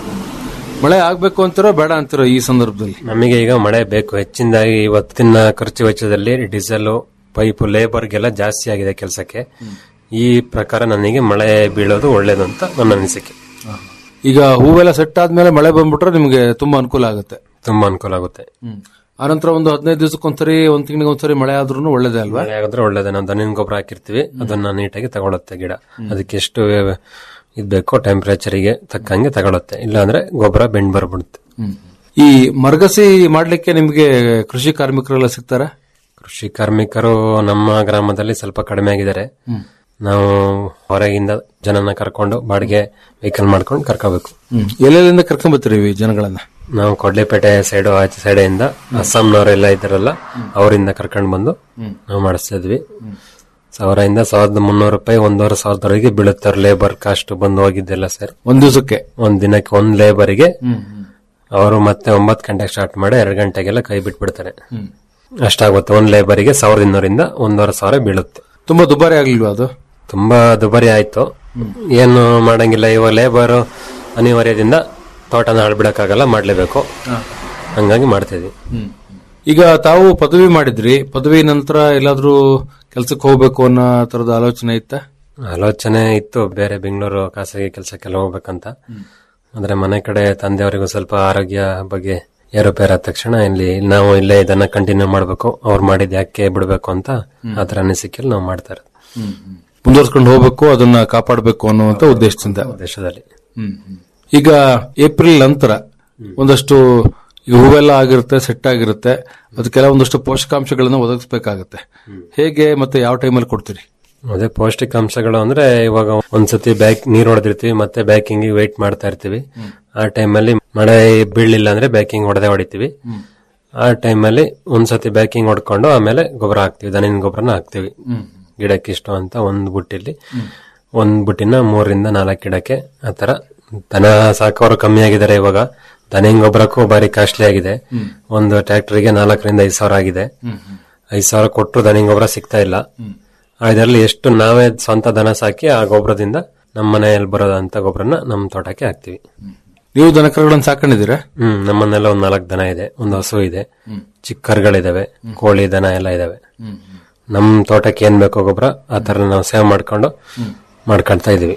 ಮಳೆ ಆಗ್ಬೇಕು ಅಂತಾರೋ ಬೇಡ ಅಂತಾರೋ ಈ ಸಂದರ್ಭದಲ್ಲಿ ನಮಗೆ ಈಗ ಮಳೆ ಬೇಕು ಹೆಚ್ಚಿನದಾಗಿ ಇವತ್ತಿನ ಖರ್ಚು ವೆಚ್ಚದಲ್ಲಿ ಡೀಸೆಲ್ ಪೈಪ್ ಲೇಬರ್ಗೆಲ್ಲ ಜಾಸ್ತಿ ಆಗಿದೆ ಕೆಲಸಕ್ಕೆ ಈ ಪ್ರಕಾರ ನನಗೆ ಮಳೆ ಬೀಳೋದು ಒಳ್ಳೇದು ಅಂತ ನನ್ನ ಅನಿಸಿಕೆ ಈಗ ಹೂವೆಲ್ಲ ಸೆಟ್ ಆದ್ಮೇಲೆ ಮಳೆ ಬಂದ್ಬಿಟ್ರೆ ನಿಮ್ಗೆ ತುಂಬಾ ಅನುಕೂಲ ಆಗುತ್ತೆ ತುಂಬಾ ಅನುಕೂಲ ಆಗುತ್ತೆ ಆನಂತರ ಒಂದು ಹದಿನೈದು ದಿವಸಕ್ಕೊಂದ್ಸರಿ ಒಂದ್ ತಿಂಗಳಿಗೆ ಒಂದ್ಸರಿ ಮಳೆ ಆದ್ರೂ ಒಳ್ಳೇದೇ ಅಲ್ವಾ ಮಳೆ ಆಗಿದ್ರೆ ಒಳ್ಳೇದೇ ನಾವು ದನಿನ ಗೊಬ್ಬರ ಹಾಕಿರ್ತೀವಿ ಅದನ್ನ ನೀಟಾಗಿ ತಗೊಳುತ್ತೆ ಗಿಡ ಅದಕ್ಕೆ ಎಷ್ಟು ಇದ್ ಬೇಕೋ ಟೆಂಪರೇಚರಿಗೆ ತಕ್ಕಂಗೆ ತಗೊಳುತ್ತೆ ಇಲ್ಲಾಂದ್ರೆ ಗೊಬ್ಬರ ಬೆಂಡ್ ಬರ್ಬಿಡುತ್ತೆ ಈ ಮರಗಸಿ ಮಾಡ್ಲಿಕ್ಕೆ ನಿಮ್ಗೆ ಕೃಷಿ ಕಾರ್ಮಿಕರೆಲ್ಲ ಸಿಗ್ತಾರ ಕೃಷಿ ಕಾರ್ಮಿಕರು ನಮ್ಮ ಗ್ರಾಮದಲ್ಲಿ ಸ್ವಲ್ಪ ಕಡಿಮೆ ಆಗಿದ್ದಾರೆ ನಾವು ಹೊರಗಿಂದ ಜನನ ಕರ್ಕೊಂಡು ಬಾಡಿಗೆ ವೆಹಿಕಲ್ ಮಾಡ್ಕೊಂಡು ಕರ್ಕೋಬೇಕು ಎಲ್ಲೆಲ್ಲಿಂದ ಕರ್ಕೊಂಡ್ ಬರ್ತೀರಿ ಈ ಜನಗಳನ್ನ ನಾವು ಕೊಡ್ಲಿಪೇಟೆ ಸೈಡ್ ಆಚೆ ಸೈಡ್ ಇಂದ ಅಸ್ಸಾಂನವರೆಲ್ಲ ಇದ್ದಾರಲ್ಲ ಅವರಿಂದ ಕರ್ಕೊಂಡು ಬಂದು ನಾವು ಮಾಡಿಸ್ತಾ ಇದ್ವಿ ಸಾವಿರದಿಂದ ಸಾವಿರದ ಮುನ್ನೂರು ರೂಪಾಯಿ ಒಂದೂವರೆ ಸಾವಿರದವರೆಗೆ ಬೀಳುತ್ತೆ ಅವ್ರ ಲೇಬರ್ ಕಾಸ್ಟ್ ಬಂದು ಹೋಗಿದ್ದೆಲ್ಲ ಸರ್ ಒಂದ್ ದಿವಸಕ್ಕೆ ಒಂದ್ ದಿನಕ್ಕೆ ಒಂದ್ ಲೇಬರಿಗೆ ಅವರು ಮತ್ತೆ ಒಂಬತ್ತು ಗಂಟೆಗೆ ಸ್ಟಾರ್ಟ್ ಮಾಡಿ ಎರಡು ಗಂಟೆಗೆಲ್ಲ ಕೈ ಬಿಟ್ಬಿಡ್ತಾರೆ ಅಷ್ಟಾಗುತ್ತೆ ಒಂದ್ ಲೇಬರಿಗೆ ಸಾವಿರದ ಇನ್ನೂರಿಂದ ಒಂದೂವರೆ ಸಾವಿರ ಬೀಳುತ್ತೆ ತುಂಬಾ ದುಬಾರಿ ಆಗ್ಲಿಲ್ವಾ ಅದು ತುಂಬಾ ದುಬಾರಿ ಆಯ್ತು ಏನು ಮಾಡಂಗಿಲ್ಲ ಇವಾಗ ಲೇಬರ್ ಅನಿವಾರ್ಯದಿಂದ ತೋಟನ ಹಾಳ್ಬಿಡಕ್ಕಾಗಲ್ಲ ಮಾಡ್ಲೇಬೇಕು ಹಂಗಾಗಿ ಮಾಡ್ತಿದ್ವಿ ಈಗ ತಾವು ಪದವಿ ಮಾಡಿದ್ರಿ ಪದವಿ ನಂತರ ಎಲ್ಲಾದ್ರೂ ಕೆಲ್ಸಕ್ಕೆ ಹೋಗ್ಬೇಕು ಅನ್ನೋ ತರದ ಆಲೋಚನೆ ಇತ್ತ ಆಲೋಚನೆ ಇತ್ತು ಬೇರೆ ಬೆಂಗಳೂರು ಖಾಸಗಿ ಕೆಲಸಕ್ಕೆಲ್ಲ ಹೋಗ್ಬೇಕಂತ ಅಂದ್ರೆ ಮನೆ ಕಡೆ ತಂದೆಯವರಿಗೂ ಸ್ವಲ್ಪ ಆರೋಗ್ಯ ಬಗ್ಗೆ ಏರುಪೇರಾದ ತಕ್ಷಣ ಇಲ್ಲಿ ನಾವು ಇಲ್ಲೇ ಇದನ್ನ ಕಂಟಿನ್ಯೂ ಮಾಡ್ಬೇಕು ಅವ್ರು ಮಾಡಿದ್ ಯಾಕೆ ಬಿಡ್ಬೇಕು ಅಂತ ಆತರ ಅನಿಸಿಕೆಯಲ್ಲಿ ನಾವು ಮಾಡ್ತಾ ಇರೋದು ಮುಂದುವರ್ಸ್ಕೊಂಡು ಹೋಗ್ಬೇಕು ಅದನ್ನ ಕಾಪಾಡಬೇಕು ಅನ್ನುವಂತ ಉದ್ದೇಶದಿಂದ ದೇಶದಲ್ಲಿ ಈಗ ಏಪ್ರಿಲ್ ನಂತರ ಒಂದಷ್ಟು ಈಗ ಹೂವೆಲ್ಲ ಆಗಿರುತ್ತೆ ಸೆಟ್ ಆಗಿರುತ್ತೆ ಅದಕ್ಕೆಲ್ಲ ಒಂದಷ್ಟು ಪೋಷಕಾಂಶಗಳನ್ನ ಒದಗಿಸಬೇಕಾಗತ್ತೆ ಹೇಗೆ ಮತ್ತೆ ಯಾವ ಟೈಮಲ್ಲಿ ಕೊಡ್ತೀರಿ ಅದೇ ಪೌಷ್ಟಿಕಾಂಶಗಳು ಅಂದ್ರೆ ಇವಾಗ ಒಂದ್ಸತಿ ಬ್ಯಾಕ್ ನೀರ್ ಹೊಡೆದಿರ್ತೀವಿ ಮತ್ತೆ ಬ್ಯಾಕಿಂಗ್ ವೇಟ್ ಮಾಡ್ತಾ ಇರ್ತೀವಿ ಆ ಟೈಮಲ್ಲಿ ಮಳೆ ಬೀಳಲಿಲ್ಲ ಅಂದ್ರೆ ಬ್ಯಾಕಿಂಗ್ ಹೊಡೆದೇ ಹೊಡಿತೀವಿ ಆ ಟೈಮಲ್ಲಿ ಒಂದ್ಸತಿ ಬ್ಯಾಕಿಂಗ್ ಹೊಡ್ಕೊಂಡು ಆಮೇಲೆ ಗೊಬ್ಬರ ಹಾಕ್ತಿವಿ ದನಿನ ಗೊಬ್ಬರನ ಹಾಕ್ತಿವಿ ಗಿಡಕ್ಕೆ ಇಷ್ಟು ಅಂತ ಒಂದ್ ಬುಟ್ಟಿಲಿ ಒಂದ್ ಬುಟ್ಟಿನ ಮೂರರಿಂದ ನಾಲ್ಕು ಗಿಡಕ್ಕೆ ಆತರ ದನ ಸಾಕೋರು ಕಮ್ಮಿ ಆಗಿದ್ದಾರೆ ಇವಾಗ ದನಿನ ಗೊಬ್ಬರಕ್ಕೂ ಬಾರಿ ಕಾಸ್ಟ್ಲಿ ಆಗಿದೆ ಒಂದು ಟ್ರ್ಯಾಕ್ಟರ್ಗೆ ನಾಲ್ಕರಿಂದ ಐದು ಸಾವಿರ ಆಗಿದೆ ಐದು ಸಾವಿರ ಕೊಟ್ಟರು ದನಿನ ಗೊಬ್ಬರ ಸಿಗ್ತಾ ಇಲ್ಲ ಅದರಲ್ಲಿ ಎಷ್ಟು ನಾವೇ ಸ್ವಂತ ದನ ಸಾಕಿ ಆ ಗೊಬ್ಬರದಿಂದ ನಮ್ಮ ಮನೆಯಲ್ಲಿ ಬರೋದಂತ ಗೊಬ್ಬರನ ನಮ್ಮ ತೋಟಕ್ಕೆ ಹಾಕ್ತಿವಿ ನೀವು ದನಕರುಗಳನ್ನ ಸಾಕೊಂಡಿದ್ದೀರಾ ಹ್ಮ್ ನಮ್ಮನೆಲ್ಲ ಒಂದ್ ನಾಲ್ಕು ದನ ಇದೆ ಒಂದು ಹಸು ಇದೆ ಚಿಕ್ಕ ಕರುಗಳಿದಾವೆ ಕೋಳಿ ದನ ಎಲ್ಲ ಇದಾವೆ ನಮ್ ತೋಟಕ್ಕೆ ಏನ್ ಬೇಕೋ ಗೊಬ್ಬರ ಆ ತರ ನಾವು ಸೇವ್ ಮಾಡ್ಕೊಂಡು ಮಾಡ್ಕೊಳ್ತಾ ಇದೀವಿ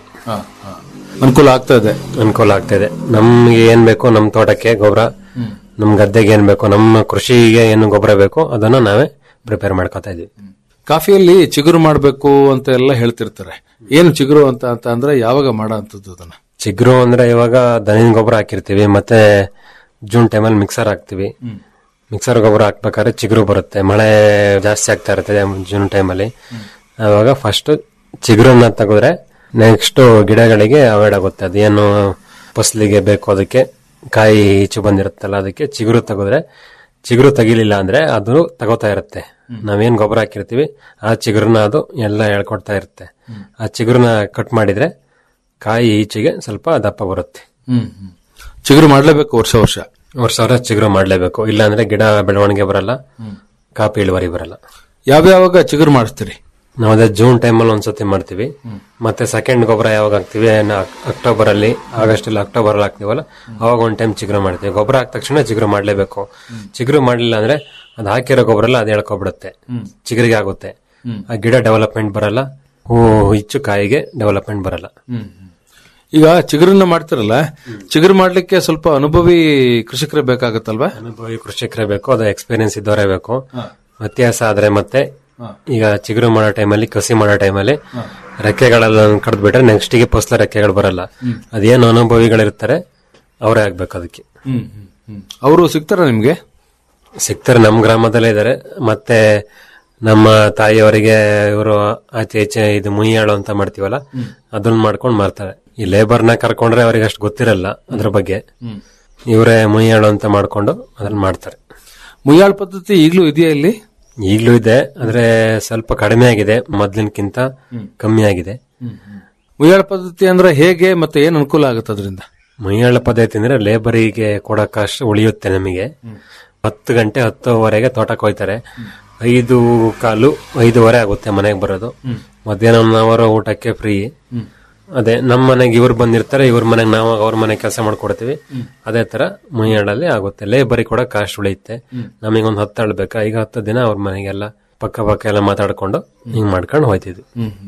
ಅನುಕೂಲ ಆಗ್ತಾ ಇದೆ ಅನುಕೂಲ ಆಗ್ತಾ ಇದೆ ನಮ್ಗೆ ಏನ್ ಬೇಕೋ ನಮ್ ತೋಟಕ್ಕೆ ಗೊಬ್ಬರ ನಮ್ ಗದ್ದೆಗೆ ಏನ್ ಬೇಕೋ ನಮ್ಮ ಕೃಷಿಗೆ ಏನು ಗೊಬ್ಬರ ಬೇಕೋ ಅದನ್ನ ನಾವೇ ಪ್ರಿಪೇರ್ ಮಾಡ್ಕೊತಾ ಇದೀವಿ ಕಾಫಿಯಲ್ಲಿ ಚಿಗುರು ಮಾಡಬೇಕು ಅಂತ ಎಲ್ಲ ಹೇಳ್ತಿರ್ತಾರೆ ಏನು ಚಿಗುರು ಅಂತ ಅಂತ ಅಂದ್ರೆ ಯಾವಾಗ ಮಾಡೋ ಅಂತದ್ದು ಅದನ್ನ ಚಿಗ್ರು ಅಂದ್ರೆ ಇವಾಗ ದನಿನ ಗೊಬ್ಬರ ಹಾಕಿರ್ತೀವಿ ಮತ್ತೆ ಜೂನ್ ಟೈಮಲ್ಲಿ ಮಿಕ್ಸರ್ ಹಾಕ್ತಿವಿ ಮಿಕ್ಸರ್ ಗೊಬ್ಬರ ಹಾಕ್ಬೇಕಾದ್ರೆ ಚಿಗುರು ಬರುತ್ತೆ ಮಳೆ ಜಾಸ್ತಿ ಆಗ್ತಾ ಇರ್ತದೆ ಜೂನ್ ಟೈಮಲ್ಲಿ ಅವಾಗ ಫಸ್ಟ್ ಚಿಗುರನ್ನ ತೆಗೆದ್ರೆ ನೆಕ್ಸ್ಟ್ ಗಿಡಗಳಿಗೆ ಅವಾಯ್ಡ್ ಆಗುತ್ತೆ ಅದೇನು ಫಸಲಿಗೆ ಬೇಕು ಅದಕ್ಕೆ ಕಾಯಿ ಈಚು ಬಂದಿರುತ್ತಲ್ಲ ಅದಕ್ಕೆ ಚಿಗುರು ತೆಗೆದ್ರೆ ಚಿಗುರು ತೆಗಿಲಿಲ್ಲ ಅಂದ್ರೆ ಅದು ತಗೋತಾ ಇರುತ್ತೆ ನಾವೇನ್ ಗೊಬ್ಬರ ಹಾಕಿರ್ತೀವಿ ಆ ಚಿಗುರನ್ನ ಅದು ಎಲ್ಲ ಹೇಳ್ಕೊಡ್ತಾ ಇರುತ್ತೆ ಆ ಚಿಗುರನ್ನ ಕಟ್ ಮಾಡಿದ್ರೆ ಕಾಯಿ ಈಚೆಗೆ ಸ್ವಲ್ಪ ದಪ್ಪ ಬರುತ್ತೆ ಚಿಗುರು ಮಾಡ್ಲೇಬೇಕು ವರ್ಷ ವರ್ಷ ವರ್ಷ ವರ್ಷ ಚಿಗುರು ಮಾಡ್ಲೇಬೇಕು ಇಲ್ಲಾಂದ್ರೆ ಗಿಡ ಬೆಳವಣಿಗೆ ಬರಲ್ಲ ಕಾಪಿ ಇಳುವರಿ ಬರಲ್ಲ ಯಾವ್ಯಾವಾಗ ಚಿಗುರು ಮಾಡಿಸ್ತೀರಿ ನಾವು ಅದೇ ಜೂನ್ ಟೈಮಲ್ಲಿ ಒಂದ್ಸತಿ ಮಾಡ್ತೀವಿ ಮತ್ತೆ ಸೆಕೆಂಡ್ ಗೊಬ್ಬರ ಯಾವಾಗ ಹಾಕ್ತಿವಿ ಅಕ್ಟೋಬರ್ ಅಲ್ಲಿ ಆಗಸ್ಟ್ ಅಲ್ಲಿ ಅಕ್ಟೋಬರ್ ಅಲ್ಲಿ ಹಾಕ್ತಿವಲ್ಲ ಅವಾಗ ಒಂದ್ ಟೈಮ್ ಚಿಗುರು ಮಾಡ್ತೀವಿ ಗೊಬ್ಬರ ಹಾಕಿದ ತಕ್ಷಣ ಚಿಗುರು ಮಾಡ್ಲೇಬೇಕು ಚಿಗುರು ಮಾಡ್ಲಿಲ್ಲ ಅಂದ್ರೆ ಅದು ಹಾಕಿರೋ ಗೊಬ್ಬರ ಎಲ್ಲ ಅದು ಎಳ್ಕೊಬಿಡುತ್ತೆ ಚಿಗುರಿಗೆ ಆಗುತ್ತೆ ಆ ಗಿಡ ಡೆವಲಪ್ಮೆಂಟ್ ಬರಲ್ಲ ಹೂ ಹೆಚ್ಚು ಕಾಯಿಗೆ ಡೆವಲಪ್ಮೆಂಟ್ ಬರಲ್ಲ ಈಗ ಚಿಗುರನ್ನ ಮಾಡ್ತಿರಲ್ಲ ಚಿಗುರು ಮಾಡ್ಲಿಕ್ಕೆ ಸ್ವಲ್ಪ ಅನುಭವಿ ಕೃಷಿಕರೇ ಬೇಕಾಗತ್ತಲ್ವಾ ಅನುಭವಿ ಕೃಷಿಕರೇ ಬೇಕು ಅದು ಎಕ್ಸ್ಪೀರಿಯನ್ಸ್ ಇದ್ದವರೇ ಬೇಕು ವ್ಯತ್ಯಾಸ ಆದ್ರೆ ಮತ್ತೆ ಈಗ ಚಿಗುರು ಮಾಡೋ ಟೈಮಲ್ಲಿ ಕಸಿ ಮಾಡೋ ಟೈಮಲ್ಲಿ ರೆಕ್ಕೆಗಳೆಲ್ಲ ಕಡ್ದು ಬಿಟ್ರೆ ನೆಕ್ಸ್ಟ್ ಗೆ ಫಸಲ ರೆಕ್ಕೆಗಳು ಬರಲ್ಲ ಅದೇನು ಅನುಭವಿಗಳಿರ್ತಾರೆ ಅವರೇ ಆಗ್ಬೇಕು ಅದಕ್ಕೆ ಅವರು ಸಿಗ್ತಾರ ನಿಮ್ಗೆ ಸಿಗ್ತಾರೆ ನಮ್ಮ ಗ್ರಾಮದಲ್ಲೇ ಇದ್ದಾರೆ ಮತ್ತೆ ನಮ್ಮ ತಾಯಿಯವರಿಗೆ ಇವರು ಆಚೆ ಈಚೆ ಇದು ಮುಯ್ಯಾಳು ಅಂತ ಮಾಡ್ತೀವಲ್ಲ ಅದನ್ನ ಮಾಡ್ಕೊಂಡು ಮಾಡ್ತಾರೆ ಈ ಲೇಬರ್ನ ಕರ್ಕೊಂಡ್ರೆ ಅವ್ರಿಗೆ ಅಷ್ಟು ಗೊತ್ತಿರಲ್ಲ ಅದ್ರ ಬಗ್ಗೆ ಇವರೇ ಮುಯ್ಯಾಳು ಅಂತ ಮಾಡ್ಕೊಂಡು ಅದನ್ನ ಮಾಡ್ತಾರೆ ಮುಯ್ಯಾಳ್ ಪದ್ಧತಿ ಈಗಲೂ ಇದೆಯಾ ಇಲ್ಲಿ ಈಗ್ಲೂ ಇದೆ ಆದ್ರೆ ಸ್ವಲ್ಪ ಕಡಿಮೆ ಆಗಿದೆ ಮೊದ್ಲಿನಕ್ಕಿಂತ ಕಮ್ಮಿ ಆಗಿದೆ ಮುಯ್ಯಾಳ್ ಪದ್ಧತಿ ಅಂದ್ರೆ ಹೇಗೆ ಮತ್ತೆ ಏನ್ ಅನುಕೂಲ ಆಗುತ್ತೆ ಅದರಿಂದ ಮುಯ್ಯಾಳ ಪದ್ಧತಿ ಅಂದ್ರೆ ಲೇಬರಿಗೆ ಕೊಡಕ್ಕಷ್ಟು ಉಳಿಯುತ್ತೆ ನಮಗೆ ಹತ್ತು ಗಂಟೆ ಹತ್ತುವರೆಗೆ ತೋಟಕ್ಕೆ ಹೋಯ್ತಾರೆ ಐದು ಕಾಲು ಐದುವರೆ ಆಗುತ್ತೆ ಮನೆಗೆ ಬರೋದು ಮಧ್ಯಾಹ್ನ ಒನ್ ಅವರ್ ಊಟಕ್ಕೆ ಫ್ರೀ ಅದೇ ನಮ್ಮ ಮನೆಗೆ ಇವ್ರು ಬಂದಿರ್ತಾರೆ ಇವ್ರ ಮನೆಗೆ ನಾವು ಅವ್ರ ಮನೆ ಕೆಲಸ ಮಾಡ್ಕೊಡ್ತೀವಿ ಅದೇ ತರ ಮುಯ್ಯಾಳಲ್ಲಿ ಆಗುತ್ತೆ ಲೇಬರಿಗೆ ಕೂಡ ಕಾಸ್ಟ್ ಉಳಿಯುತ್ತೆ ನಮಗೊಂದು ಹತ್ತು ಅಳ್ಬೇಕಾ ಈಗ ಹತ್ತು ದಿನ ಅವ್ರ ಮನೆಗೆಲ್ಲ ಪಕ್ಕ ಪಕ್ಕ ಎಲ್ಲ ಮಾತಾಡ್ಕೊಂಡು ಹಿಂಗ್ ಮಾಡ್ಕೊಂಡು ಹೋಯ್ತಿದ್ವಿ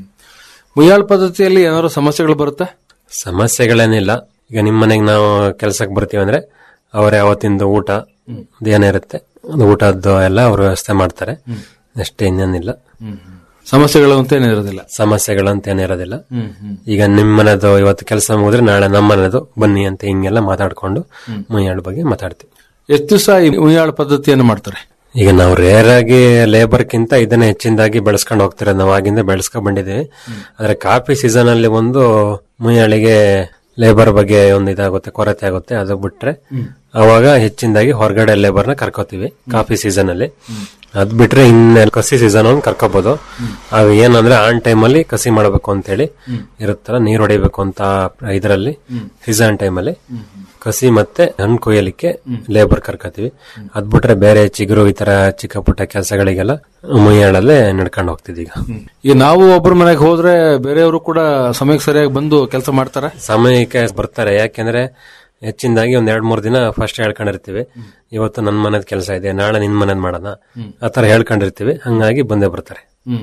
ಮುಯ್ಯಾಳ್ ಪದ್ಧತಿಯಲ್ಲಿ ಏನಾದ್ರು ಸಮಸ್ಯೆಗಳು ಬರುತ್ತಾ ಸಮಸ್ಯೆಗಳೇನಿಲ್ಲ ಈಗ ನಿಮ್ಮ ಮನೆಗೆ ನಾವು ಕೆಲ್ಸಕ್ಕೆ ಬರ್ತೀವಿ ಅಂದ್ರೆ ಅವರೇ ಅವತ್ತಿಂದ ಊಟ ಅದೇನಿರುತ್ತೆ ಅದು ಊಟದ್ದು ಎಲ್ಲ ಅವ್ರ ವ್ಯವಸ್ಥೆ ಮಾಡ್ತಾರೆ ಅಷ್ಟೇ ಇನ್ನೇನಿಲ್ಲ ಸಮಸ್ಯೆಗಳು ಅಂತ ಏನಿರೋದಿಲ್ಲ ಸಮಸ್ಯೆಗಳು ಅಂತ ಏನಿರೋದಿಲ್ಲ ಈಗ ನಿಮ್ಮ ಮನೆದು ಇವತ್ತು ಕೆಲಸ ಮುಗಿದ್ರೆ ನಾಳೆ ನಮ್ಮ ಮನೆದು ಬನ್ನಿ ಅಂತ ಹಿಂಗೆಲ್ಲ ಮಾತಾಡ್ಕೊಂಡು ಮುಯ್ಯಾಳ ಬಗ್ಗೆ ಮಾತಾಡ್ತೀವಿ ಎಷ್ಟು ದಿವಸ ಈ ಮುಯ್ಯಾಳ್ ಪದ್ಧತಿಯನ್ನು ಮಾಡ್ತಾರೆ ಈಗ ನಾವು ರೇರ್ ಆಗಿ ಲೇಬರ್ಕ್ಕಿಂತ ಇದನ್ನ ಹೆಚ್ಚಿನದಾಗಿ ಬೆಳೆಸ್ಕೊಂಡು ಹೋಗ್ತಿರೋದು ನಾವು ಆಗಿಂದ ಬೆಳೆಸ್ಕೊಂಡ್ ಬಂದಿದ್ದೀವಿ ಆದ್ರೆ ಕಾಫಿ ಸೀಸನ್ ಅಲ್ಲಿ ಒಂದು ಮುಯ್ಯಾಳಿಗೆ ಲೇಬರ್ ಬಗ್ಗೆ ಒಂದು ಇದಾಗುತ್ತೆ ಕೊರತೆ ಆಗುತ್ತೆ ಅದು ಬಿಟ್ರೆ ಅವಾಗ ಹೆಚ್ಚಿನದಾಗಿ ಹೊರಗಡೆ ಲೇಬರ್ನ ಕರ್ಕೋತೀವಿ ಕಾಫಿ ಸೀಸನ್ ಅಲ್ಲಿ ಅದ್ ಬಿಟ್ರೆ ಇನ್ನ ಕಸಿ ಸೀಸನ್ ಒಂದು ಕರ್ಕೋಬಹುದು ಆಗ ಏನಂದ್ರೆ ಆನ್ ಟೈಮ್ ಅಲ್ಲಿ ಕಸಿ ಮಾಡಬೇಕು ಅಂತ ಹೇಳಿ ಇರುತ್ತಲ್ಲ ನೀರ್ ಹೊಡಿಬೇಕು ಅಂತ ಇದರಲ್ಲಿ ಸೀಸನ್ ಟೈಮ್ ಅಲ್ಲಿ ಕಸಿ ಮತ್ತೆ ಹಣ್ಣು ಕೊಯ್ಯಲಿಕ್ಕೆ ಲೇಬರ್ ಕರ್ಕೋತೀವಿ ಅದ್ ಬಿಟ್ರೆ ಬೇರೆ ಚಿಗುರು ಈ ತರ ಚಿಕ್ಕ ಪುಟ್ಟ ಕೆಲಸಗಳಿಗೆಲ್ಲ ಮುಯ್ಯಾಳಲ್ಲೇ ನಡ್ಕೊಂಡು ಹೋಗ್ತಿದ್ವಿ ಈಗ ಈಗ ನಾವು ಒಬ್ಬರ ಮನೆಗೆ ಹೋದ್ರೆ ಬೇರೆಯವರು ಕೂಡ ಸಮಯಕ್ಕೆ ಸರಿಯಾಗಿ ಬಂದು ಕೆಲಸ ಮಾಡ್ತಾರ ಸಮಯಕ್ಕೆ ಬರ್ತಾರೆ ಯಾಕೆಂದ್ರೆ ಹೆಚ್ಚಿನದಾಗಿ ಒಂದ್ ಎರಡ್ ಮೂರ್ ದಿನ ಫಸ್ಟ್ ಹೇಳ್ಕೊಂಡಿರ್ತೀವಿ ಇವತ್ತು ನನ್ ಮನೆದ್ ಕೆಲಸ ಇದೆ ನಾಳೆ ನಿನ್ ಮನೆದ್ ಮಾಡೋಣ ಆತರ ಹೇಳ್ಕೊಂಡಿರ್ತೀವಿ ಹಂಗಾಗಿ ಬಂದೇ ಬರ್ತಾರೆ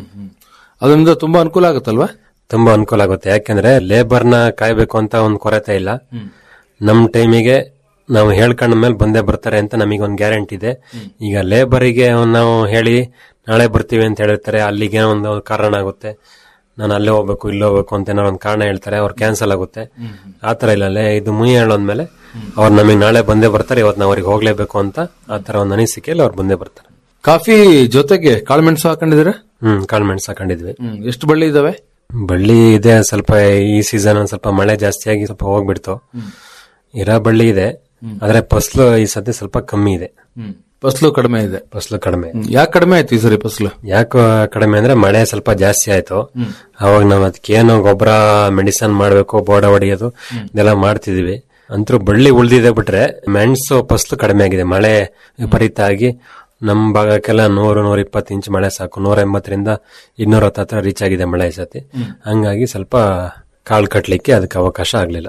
ಅದರಿಂದ ತುಂಬಾ ಅನುಕೂಲ ಆಗುತ್ತಲ್ವಾ ತುಂಬಾ ಅನುಕೂಲ ಆಗುತ್ತೆ ಯಾಕೆಂದ್ರೆ ಲೇಬರ್ನ ಕಾಯ್ಬೇಕು ಅಂತ ಒಂದ್ ಕೊರತೆ ಇಲ್ಲ ನಮ್ ಟೈಮಿಗೆ ನಾವು ಹೇಳ್ಕೊಂಡ ಮೇಲೆ ಬಂದೇ ಬರ್ತಾರೆ ಅಂತ ನಮಗೆ ಒಂದು ಗ್ಯಾರಂಟಿ ಇದೆ ಈಗ ಲೇಬರಿಗೆ ನಾವು ಹೇಳಿ ನಾಳೆ ಬರ್ತೀವಿ ಅಂತ ಹೇಳಿರ್ತಾರೆ ಅಲ್ಲಿಗೆ ಒಂದು ಕಾರಣ ಆಗುತ್ತೆ ನಾನು ಅಲ್ಲೇ ಹೋಗ್ಬೇಕು ಇಲ್ಲೇ ಹೋಗ್ಬೇಕು ಅಂತ ಏನೋ ಒಂದು ಕಾರಣ ಹೇಳ್ತಾರೆ ಅವ್ರು ಕ್ಯಾನ್ಸಲ್ ಆಗುತ್ತೆ ಆತರ ಇಲ್ಲ ಅಲ್ಲೇ ಇದು ಮುಯಿ ಹೇಳೋದ್ಮೇಲೆ ಅವ್ರು ನಮಗೆ ನಾಳೆ ಬಂದೇ ಬರ್ತಾರೆ ಇವತ್ತು ನಾವು ಅವ್ರಿಗೆ ಹೋಗ್ಲೇಬೇಕು ಅಂತ ಆತರ ಒಂದು ಅನಿಸಿಕೆಯಲ್ಲಿ ಅವ್ರು ಬಂದೇ ಬರ್ತಾರೆ ಕಾಫಿ ಜೊತೆಗೆ ಕಾಳುಮೆಣಸು ಹಾಕೊಂಡಿದ್ದೀರಾ ಹ್ಮ್ ಕಾಳುಮೆಣಸು ಹಾಕೊಂಡಿದ್ವಿ ಎಷ್ಟು ಬಳ್ಳಿ ಇದಾವೆ ಬಳ್ಳಿ ಇದೆ ಸ್ವಲ್ಪ ಈ ಸೀಸನ್ ಒಂದ್ ಸ್ವಲ್ಪ ಮಳೆ ಜಾಸ್ತಿ ಆಗಿ ಸ್ವಲ್ಪ ಹೋಗ್ಬಿಡ್ತು ಇರೋ ಬಳ್ಳಿ ಇದೆ ಆದ್ರೆ ಫಸ್ಲು ಈ ಸತಿ ಸ್ವಲ್ಪ ಕಮ್ಮಿ ಇದೆ ಫಸಲು ಕಡಿಮೆ ಇದೆ ಫಸ್ಲು ಕಡಿಮೆ ಯಾಕೆ ಕಡಿಮೆ ಆಯ್ತು ಈ ಸರಿ ಫಸಲು ಯಾಕೆ ಕಡಿಮೆ ಅಂದ್ರೆ ಮಳೆ ಸ್ವಲ್ಪ ಜಾಸ್ತಿ ಆಯ್ತು ಅವಾಗ ನಾವ್ ಅದಕ್ಕೇನು ಗೊಬ್ಬರ ಮೆಡಿಸನ್ ಮಾಡ್ಬೇಕು ಬೋಡ ಹೊಡೆಯೋದು ಇದೆಲ್ಲ ಮಾಡ್ತಿದೀವಿ ಅಂತೂ ಬಳ್ಳಿ ಉಳ್ದಿದೆ ಬಿಟ್ರೆ ಮೆಣಸು ಫಸ್ಲು ಕಡಿಮೆ ಆಗಿದೆ ಮಳೆ ವಿಪರೀತ ಆಗಿ ನಮ್ ಭಾಗಕ್ಕೆಲ್ಲ ನೂರು ನೂರ ಇಪ್ಪತ್ತು ಇಂಚ್ ಮಳೆ ಸಾಕು ನೂರ ಎಂಬತ್ತರಿಂದ ಇನ್ನೂರ ಹತ್ರ ರೀಚ್ ಆಗಿದೆ ಮಳೆ ಈ ಸತಿ ಹಂಗಾಗಿ ಸ್ವಲ್ಪ ಕಾಳು ಕಟ್ಲಿಕ್ಕೆ ಅದಕ್ಕೆ ಅವಕಾಶ ಆಗ್ಲಿಲ್ಲ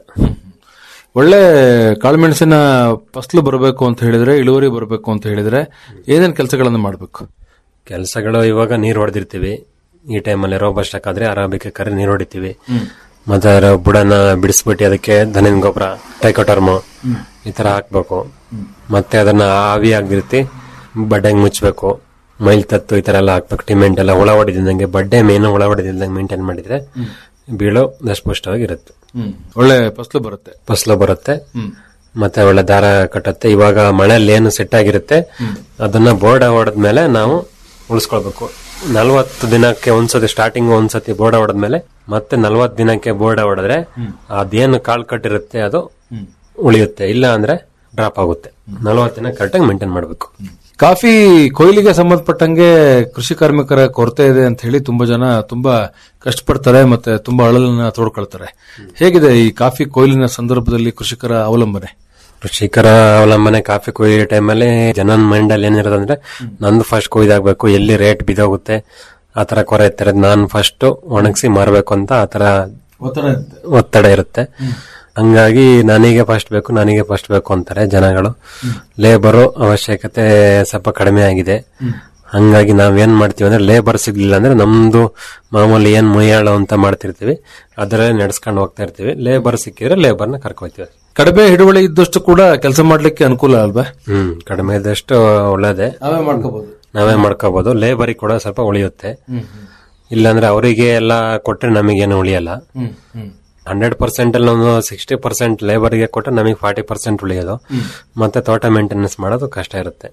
ಒಳ್ಳೆ ಕಾಳುಮೆಣಸಿನ ಫಸಲು ಬರಬೇಕು ಅಂತ ಹೇಳಿದ್ರೆ ಇಳುವರಿ ಬರಬೇಕು ಅಂತ ಹೇಳಿದ್ರೆ ಏನೇನ್ ಕೆಲಸಗಳನ್ನು ಮಾಡಬೇಕು ಕೆಲಸಗಳು ಇವಾಗ ನೀರ್ ಹೊಡೆದಿರ್ತೀವಿ ಈ ಟೈಮಲ್ಲಿ ರೋಬಸ್ಟಕ್ ಆದ್ರೆ ಅರಾಬಿಕ ಕರೆ ನೀರ್ ಹೊಡಿತೀವಿ ಮತ್ತೆ ಅದರ ಬುಡನ ಬಿಡಿಸ್ಬಿಟ್ಟು ಅದಕ್ಕೆ ದನಿನ ಗೊಬ್ಬರ ಟೈಕೋಟರ್ಮೋ ಈ ತರ ಹಾಕ್ಬೇಕು ಮತ್ತೆ ಅದನ್ನ ಆವಿ ಆಗಿರ್ತಿ ಬಡ್ಡೆಂಗ್ ಮುಚ್ಚಬೇಕು ಮೈಲ್ ತತ್ತು ಈ ತರ ಎಲ್ಲ ಹಾಕ್ಬೇಕು ಟಿಮೆಂಟ್ ಎಲ್ಲ ಹುಳ ಹೊಡಿದಂಗೆ ಬಡ್ಡೆ ಮೇನು ಹುಳ ಹೊಡಿದಂಗೆ ಮೇಂಟೈನ್ ಮಾಡಿದ್ರೆ ಬೀಳೋ ದಷ್ಟಪುಷ್ಟವಾಗಿರುತ್ತೆ ಒಳ್ಳೆ ಫಸಲು ಬರುತ್ತೆ ಫಸಲು ಬರುತ್ತೆ ಮತ್ತೆ ಒಳ್ಳೆ ದಾರ ಕಟ್ಟತ್ತೆ ಇವಾಗ ಮಳೆಯಲ್ಲಿ ಏನು ಸೆಟ್ ಆಗಿರುತ್ತೆ ಅದನ್ನ ಬೋರ್ಡ ಹೊಡೆದ್ಮೇಲೆ ನಾವು ಉಳಿಸ್ಕೊಳ್ಬೇಕು ನಲ್ವತ್ತು ದಿನಕ್ಕೆ ಒಂದ್ಸತಿ ಸ್ಟಾರ್ಟಿಂಗ್ ಒಂದ್ಸತಿ ಬೋರ್ಡ ಹೊಡೆದ್ಮೇಲೆ ಮತ್ತೆ ನಲ್ವತ್ತು ದಿನಕ್ಕೆ ಬೋರ್ಡ ಹೊಡೆದ್ರೆ ಅದೇನು ಕಾಳು ಕಟ್ಟಿರುತ್ತೆ ಅದು ಉಳಿಯುತ್ತೆ ಇಲ್ಲ ಅಂದ್ರೆ ಡ್ರಾಪ್ ಆಗುತ್ತೆ ನಲ್ವತ್ತು ದಿನ ಕರೆಕ್ಟಾಗಿ ಮೇಂಟೈನ್ ಮಾಡಬೇಕು ಕಾಫಿ ಕೊಯ್ಲಿಗೆ ಸಂಬಂಧಪಟ್ಟಂಗೆ ಕೃಷಿ ಕಾರ್ಮಿಕರ ಕೊರತೆ ಇದೆ ಅಂತ ಹೇಳಿ ತುಂಬಾ ಜನ ತುಂಬಾ ಕಷ್ಟಪಡ್ತಾರೆ ಮತ್ತೆ ತುಂಬಾ ಅಳಲನ್ನ ತೋಡ್ಕೊಳ್ತಾರೆ ಹೇಗಿದೆ ಈ ಕಾಫಿ ಕೊಯ್ಲಿನ ಸಂದರ್ಭದಲ್ಲಿ ಕೃಷಿಕರ ಅವಲಂಬನೆ ಕೃಷಿಕರ ಅವಲಂಬನೆ ಕಾಫಿ ಕೊಯ್ಯೋ ಟೈಮಲ್ಲಿ ಜನನ ಮೈಂಡ್ ಅಲ್ಲಿ ಏನಿರೋದು ಅಂದ್ರೆ ನಂದು ಫಸ್ಟ್ ಕೊಯ್ದಾಗ್ಬೇಕು ಎಲ್ಲಿ ರೇಟ್ ಬಿದ್ದೋಗುತ್ತೆ ಆತರ ಕೊರೆ ಇರ್ತಾರೆ ನಾನು ಫಸ್ಟ್ ಒಣಗಿಸಿ ಮಾರಬೇಕು ಅಂತ ಆತರ ಒತ್ತಡ ಇರುತ್ತೆ ಹಂಗಾಗಿ ನನಗೆ ಫಸ್ಟ್ ಬೇಕು ನನಗೆ ಫಸ್ಟ್ ಬೇಕು ಅಂತಾರೆ ಜನಗಳು ಲೇಬರು ಅವಶ್ಯಕತೆ ಸ್ವಲ್ಪ ಕಡಿಮೆ ಆಗಿದೆ ಹಂಗಾಗಿ ನಾವೇನ್ ಮಾಡ್ತೀವಿ ಅಂದ್ರೆ ಲೇಬರ್ ಸಿಗ್ಲಿಲ್ಲ ಅಂದ್ರೆ ನಮ್ದು ಮಾಮೂಲಿ ಏನ್ ಮುಯ್ಯಾಳು ಅಂತ ಮಾಡ್ತಿರ್ತೀವಿ ಅದರಲ್ಲೇ ನಡೆಸ್ಕೊಂಡು ಹೋಗ್ತಾ ಇರ್ತೀವಿ ಲೇಬರ್ ಸಿಕ್ಕಿದ್ರೆ ಲೇಬರ್ನ ಕರ್ಕೊಯ್ತೀವಿ ಕಡಿಮೆ ಹಿಡುವಳಿ ಇದ್ದಷ್ಟು ಕೂಡ ಕೆಲಸ ಮಾಡ್ಲಿಕ್ಕೆ ಅನುಕೂಲ ಅಲ್ವಾ ಹ್ಮ್ ಕಡಿಮೆ ಇದ್ದಷ್ಟು ಒಳ್ಳೇದೇ ನಾವೇ ಮಾಡ್ಕೋಬಹುದು ನಾವೇ ಮಾಡ್ಕೋಬಹುದು ಲೇಬರಿಗೆ ಕೂಡ ಸ್ವಲ್ಪ ಉಳಿಯುತ್ತೆ ಇಲ್ಲಾಂದ್ರೆ ಅವರಿಗೆ ಎಲ್ಲ ಕೊಟ್ರೆ ನಮಗೇನು ಉಳಿಯಲ್ಲ ಹಂಡ್ರೆಡ್ ಪರ್ಸೆಂಟ್ ಅಲ್ಲಿ ಒಂದು ಸಿಕ್ಸ್ಟಿ ಪರ್ಸೆಂಟ್ ಲೇಬರ್ಗೆ ಕೊಟ್ಟರೆ ನಮಗೆ ಫಾರ್ಟಿ ಪರ್ಸೆಂಟ್ ಉಳಿಯೋದು ಮತ್ತೆ ತೋಟ ಮೇಂಟೆನೆನ್ಸ್ ಮಾಡೋದು ಕಷ್ಟ ಇರುತ್ತೆ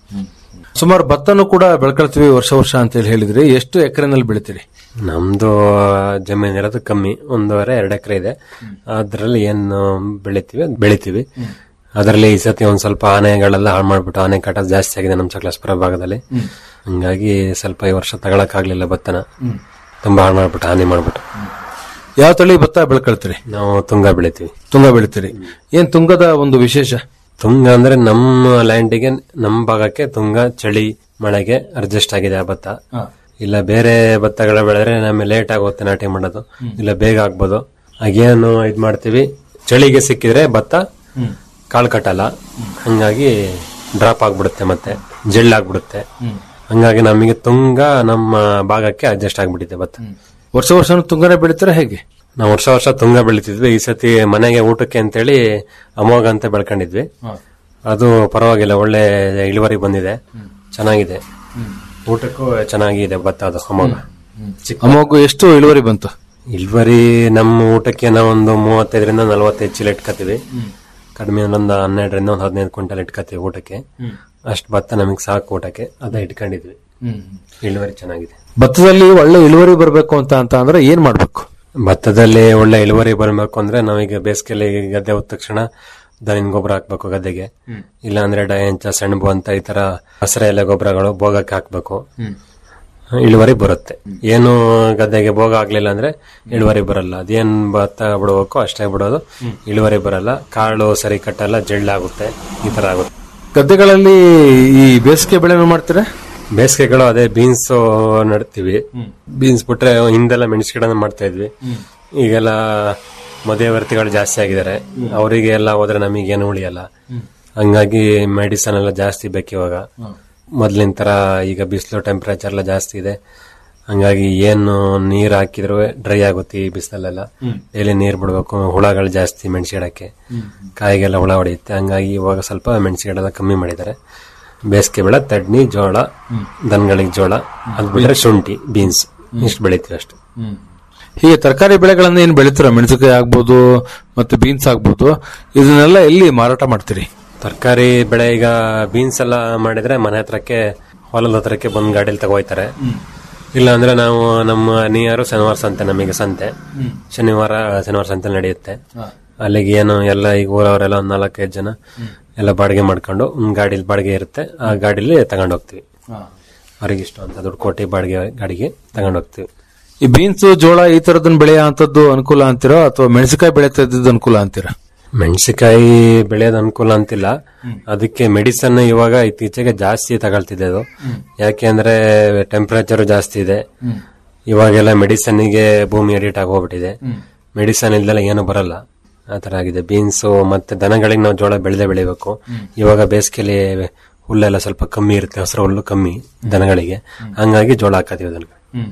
ಸುಮಾರು ಭತ್ತನೂ ಕೂಡ ಬೆಳ್ಕೊಳ್ತೀವಿ ವರ್ಷ ವರ್ಷ ಅಂತ ಹೇಳಿ ಹೇಳಿದ್ರಿ ಎಷ್ಟು ಎಕರೆನಲ್ಲಿ ಬೆಳಿತೀರಿ ನಮ್ದು ಜಮೀನ್ ಇರೋದು ಕಮ್ಮಿ ಒಂದೂವರೆ ಎರಡು ಎಕರೆ ಇದೆ ಅದ್ರಲ್ಲಿ ಏನು ಬೆಳಿತೀವಿ ಅದ್ ಬೆಳಿತೀವಿ ಅದರಲ್ಲಿ ಈ ಸತಿ ಒಂದ್ ಸ್ವಲ್ಪ ಆನೆಗಳೆಲ್ಲ ಹಾಳು ಮಾಡ್ಬಿಟ್ಟು ಆನೆ ಕಾಟ ಜಾಸ್ತಿ ಆಗಿದೆ ನಮ್ಮ ಚಕ್ಲಾಸ್ಪುರ ಭಾಗದಲ್ಲಿ ಹಂಗಾಗಿ ಸ್ವಲ್ಪ ಈ ವರ್ಷ ತಗೊಳಕ್ ಆಗ್ಲಿಲ್ಲ ಭತ್ತನ ತುಂಬಾ ಹಾಳು ಮಾಡ್ಬಿಟ್ಟು ಹಾನಿ ಮಾಡ್ಬಿಟ್ಟು ಯಾವ ತಳಿ ಭತ್ತ ಬೆಳ್ಕೊಳ್ತೀರಿ ನಾವು ತುಂಗ ಬೆಳಿತೀವಿ ತುಂಗ ಬೆಳಿತೀರಿ ಏನ್ ತುಂಗದ ಒಂದು ವಿಶೇಷ ತುಂಗ ಅಂದ್ರೆ ನಮ್ಮ ಲ್ಯಾಂಡಿಗೆ ನಮ್ಮ ಭಾಗಕ್ಕೆ ತುಂಗ ಚಳಿ ಮಳೆಗೆ ಅಡ್ಜಸ್ಟ್ ಆಗಿದೆ ಆ ಭತ್ತ ಇಲ್ಲ ಬೇರೆ ಭತ್ತಗಳ ಬೆಳೆದ್ರೆ ನಮಗೆ ಲೇಟ್ ಆಗುತ್ತೆ ನಾಟಿ ಮಾಡೋದು ಇಲ್ಲ ಬೇಗ ಆಗ್ಬೋದು ಹಾಗೇನು ಇದ್ ಮಾಡ್ತೀವಿ ಚಳಿಗೆ ಸಿಕ್ಕಿದ್ರೆ ಭತ್ತ ಕಾಳು ಕಟ್ಟಲ್ಲ ಹಂಗಾಗಿ ಡ್ರಾಪ್ ಆಗ್ಬಿಡುತ್ತೆ ಮತ್ತೆ ಜೆಳ್ಳಾಗ್ಬಿಡುತ್ತೆ ಹಂಗಾಗಿ ನಮಗೆ ತುಂಗ ನಮ್ಮ ಭಾಗಕ್ಕೆ ಅಡ್ಜಸ್ಟ್ ಆಗ್ಬಿಟ್ಟಿದೆ ಭತ್ತ ವರ್ಷ ವರ್ಷ ತುಂಗನೇ ಬೆಳಿತೀರಾ ಹೇಗೆ ನಾವು ವರ್ಷ ವರ್ಷ ತುಂಗ ಬೆಳಿತಿದ್ವಿ ಈ ಸತಿ ಮನೆಗೆ ಊಟಕ್ಕೆ ಅಂತೇಳಿ ಅಮೋಘ ಅಂತ ಬೆಳ್ಕೊಂಡಿದ್ವಿ ಅದು ಪರವಾಗಿಲ್ಲ ಒಳ್ಳೆ ಇಳುವರಿ ಬಂದಿದೆ ಚೆನ್ನಾಗಿದೆ ಊಟಕ್ಕೂ ಚೆನ್ನಾಗಿದೆ ಭತ್ತ ಅದು ಅಮೋಘ ಚಿಕ್ಕ ಅಮೋಘ ಎಷ್ಟು ಇಳುವರಿ ಬಂತು ಇಳುವರಿ ನಮ್ಮ ಊಟಕ್ಕೆ ನಾವು ಒಂದು ಮೂವತ್ತೈದರಿಂದ ನಲವತ್ತೈದು ಚೀಲ ಇಟ್ಕೋತೀವಿ ಕಡಿಮೆ ಒಂದು ಹನ್ನೆರಡರಿಂದ ಒಂದು ಹದಿನೈದು ಕ್ವಿಂಟಲ್ ಇಟ್ಕೋತೀವಿ ಊಟಕ್ಕೆ ಅಷ್ಟು ಭತ್ತ ನಮಗೆ ಸಾಕು ಊಟಕ್ಕೆ ಅದ ಇಟ್ಕೊಂಡಿದ್ವಿ ಇಳುವರಿ ಚೆನ್ನಾಗಿದೆ ಭತ್ತದಲ್ಲಿ ಒಳ್ಳೆ ಇಳುವರಿ ಬರಬೇಕು ಅಂತ ಅಂತ ಅಂದ್ರೆ ಏನ್ ಮಾಡ್ಬೇಕು ಭತ್ತದಲ್ಲಿ ಒಳ್ಳೆ ಇಳುವರಿ ಬರಬೇಕು ಅಂದ್ರೆ ನಾವೀಗ ಬೇಸಿಗೆಯಲ್ಲಿ ಗದ್ದೆ ಹೋದ ತಕ್ಷಣ ದನಿನ ಗೊಬ್ಬರ ಹಾಕ್ಬೇಕು ಗದ್ದೆಗೆ ಇಲ್ಲ ಅಂದ್ರೆ ಡಯಂಚ ಸೆಣಬು ಅಂತ ಈ ತರ ಹಸಿರ ಎಲೆ ಗೊಬ್ಬರಗಳು ಭೋಗಕ್ಕೆ ಹಾಕ್ಬೇಕು ಇಳುವರಿ ಬರುತ್ತೆ ಏನು ಗದ್ದೆಗೆ ಭೋಗ ಆಗ್ಲಿಲ್ಲ ಅಂದ್ರೆ ಇಳುವರಿ ಬರಲ್ಲ ಅದೇನ್ ಭತ್ತ ಬಿಡಬೇಕು ಅಷ್ಟೇ ಬಿಡೋದು ಇಳುವರಿ ಬರಲ್ಲ ಕಾಳು ಸರಿ ಕಟ್ಟಲ್ಲ ಜಳ್ಳಾಗುತ್ತೆ ಈ ತರ ಆಗುತ್ತೆ ಗದ್ದೆಗಳಲ್ಲಿ ಈ ಬೇಸಿಗೆ ಬೆಳೆನೂ ಮಾಡ್ತೀರಾ ಬೇಸಿಗೆಗಳು ಅದೇ ಬೀನ್ಸ್ ನಡ್ತೀವಿ ಬೀನ್ಸ್ ಬಿಟ್ರೆ ಹಿಂದೆಲ್ಲ ಮೆಣಸು ಗಿಡನ ಮಾಡ್ತಾ ಇದ್ವಿ ಈಗೆಲ್ಲ ಮಧ್ಯವರ್ತಿಗಳು ಜಾಸ್ತಿ ಆಗಿದ್ದಾರೆ ಅವರಿಗೆ ಎಲ್ಲ ಹೋದ್ರೆ ನಮಗೇನು ಉಳಿಯಲ್ಲ ಹಂಗಾಗಿ ಮೆಡಿಸನ್ ಎಲ್ಲ ಜಾಸ್ತಿ ಬೇಕು ಇವಾಗ ಮೊದ್ಲಿನ ತರ ಈಗ ಬಿಸಿಲು ಟೆಂಪರೇಚರ್ ಎಲ್ಲ ಜಾಸ್ತಿ ಇದೆ ಹಂಗಾಗಿ ಏನು ನೀರ್ ಹಾಕಿದ್ರು ಡ್ರೈ ಆಗುತ್ತೆ ಈ ಬಿಸಿಲಲ್ಲೆಲ್ಲ ಡೈಲಿ ನೀರ್ ಬಿಡ್ಬೇಕು ಹುಳಗಳು ಜಾಸ್ತಿ ಮೆಣಸು ಗಿಡಕ್ಕೆ ಕಾಯಿಗೆಲ್ಲ ಹುಳ ಹೊಡೆಯುತ್ತೆ ಹಂಗಾಗಿ ಇವಾಗ ಸ್ವಲ್ಪ ಮೆಣಸು ಗಿಡ ಕಮ್ಮಿ ಮಾಡಿದ್ದಾರೆ ಬೇಸಿಗೆ ಬೆಳೆ ತಡ್ನಿ ಜೋಳ ದನಗಳಿಗೆ ಜೋಳ ಅದ್ ಬಿಟ್ರೆ ಶುಂಠಿ ಬೀನ್ಸ್ ಇಷ್ಟು ಬೆಳಿತೀವಿ ಅಷ್ಟೇ ಹೀಗೆ ತರಕಾರಿ ಬೆಳೆಗಳನ್ನ ಏನ್ ಬೆಳಿತೀರಾ ಮೆಣಸಿನಕಾಯಿ ಆಗ್ಬೋದು ಮತ್ತೆ ಬೀನ್ಸ್ ಆಗ್ಬೋದು ಇದನ್ನೆಲ್ಲ ಎಲ್ಲಿ ಮಾರಾಟ ಮಾಡ್ತೀರಿ ತರಕಾರಿ ಬೆಳೆ ಈಗ ಬೀನ್ಸ್ ಎಲ್ಲ ಮಾಡಿದ್ರೆ ಮನೆ ಹತ್ರಕ್ಕೆ ಹೊಲದ ಹತ್ರಕ್ಕೆ ಬಂದ್ ಗಾಡಿಯಲ್ಲಿ ತಗೋಯ್ತಾರೆ ಇಲ್ಲ ಅಂದ್ರೆ ನಾವು ನಮ್ಮ ನಿಯರು ಶನಿವಾರ ಸಂತೆ ನಮಗೆ ಸಂತೆ ಶನಿವಾರ ಶನಿವಾರ ಸಂತೆ ನಡೆಯುತ್ತೆ ಅಲ್ಲಿಗೆ ಏನು ಎಲ್ಲ ಈಗ ಊರವರೆಲ್ಲ ಒಂದ್ ನಾಲ್ಕೈದು ಜನ ಎಲ್ಲ ಬಾಡಿಗೆ ಮಾಡ್ಕೊಂಡು ಒಂದ್ ಗಾಡಿಲಿ ಬಾಡಿಗೆ ಇರುತ್ತೆ ಆ ಗಾಡಿಲಿ ತಗೊಂಡ್ ಹೋಗ್ತೀವಿ ಅವ್ರಿಗೆ ಇಷ್ಟ ಅಂತ ದುಡ್ಡು ಕೊಟ್ಟು ಬಾಡಿಗೆ ಗಾಡಿಗೆ ತಗೊಂಡ್ ಹೋಗ್ತೀವಿ ಈ ಬೀನ್ಸ್ ಜೋಳ ಈ ತರದನ್ನ ಬೆಳೆಯೋ ಅಂತದ್ದು ಅನುಕೂಲ ಅಂತೀರೋ ಅಥವಾ ಮೆಣಸಿನಕಾಯಿ ಬೆಳೀತಾ ಇದ್ದದ್ದು ಅನುಕೂಲ ಅಂತೀರಾ ಮೆಣಸಿನಕಾಯಿ ಬೆಳೆಯೋದು ಅನುಕೂಲ ಅಂತಿಲ್ಲ ಅದಕ್ಕೆ ಮೆಡಿಸನ್ ಇವಾಗ ಇತ್ತೀಚೆಗೆ ಜಾಸ್ತಿ ತಗೊಳ್ತಿದೆ ಅದು ಯಾಕೆ ಅಂದ್ರೆ ಟೆಂಪರೇಚರ್ ಜಾಸ್ತಿ ಇದೆ ಇವಾಗೆಲ್ಲ ಮೆಡಿಸನ್ಗೆ ಭೂಮಿ ಎಡಿಟ್ ಆಗೋಗ್ಬಿಟ್ಟಿದೆ ಮೆಡಿಸನ್ ಇಲ್ದೆಲ್ಲ ಏನು ಬರಲ್ಲ ಆತರ ಆಗಿದೆ ಬೀನ್ಸ್ ಮತ್ತೆ ದನಗಳಿಗೆ ನಾವು ಜೋಳ ಬೆಳೆದೇ ಬೆಳಿಬೇಕು ಇವಾಗ ಬೇಸಿಗೆಲಿ ಹುಲ್ಲೆಲ್ಲ ಸ್ವಲ್ಪ ಕಮ್ಮಿ ಇರುತ್ತೆ ಹಸಿರು ಹುಲ್ಲು ಕಮ್ಮಿ ದನಗಳಿಗೆ ಹಂಗಾಗಿ ಜೋಳ ಹಾಕತೀವಿ ಅದನ್ನ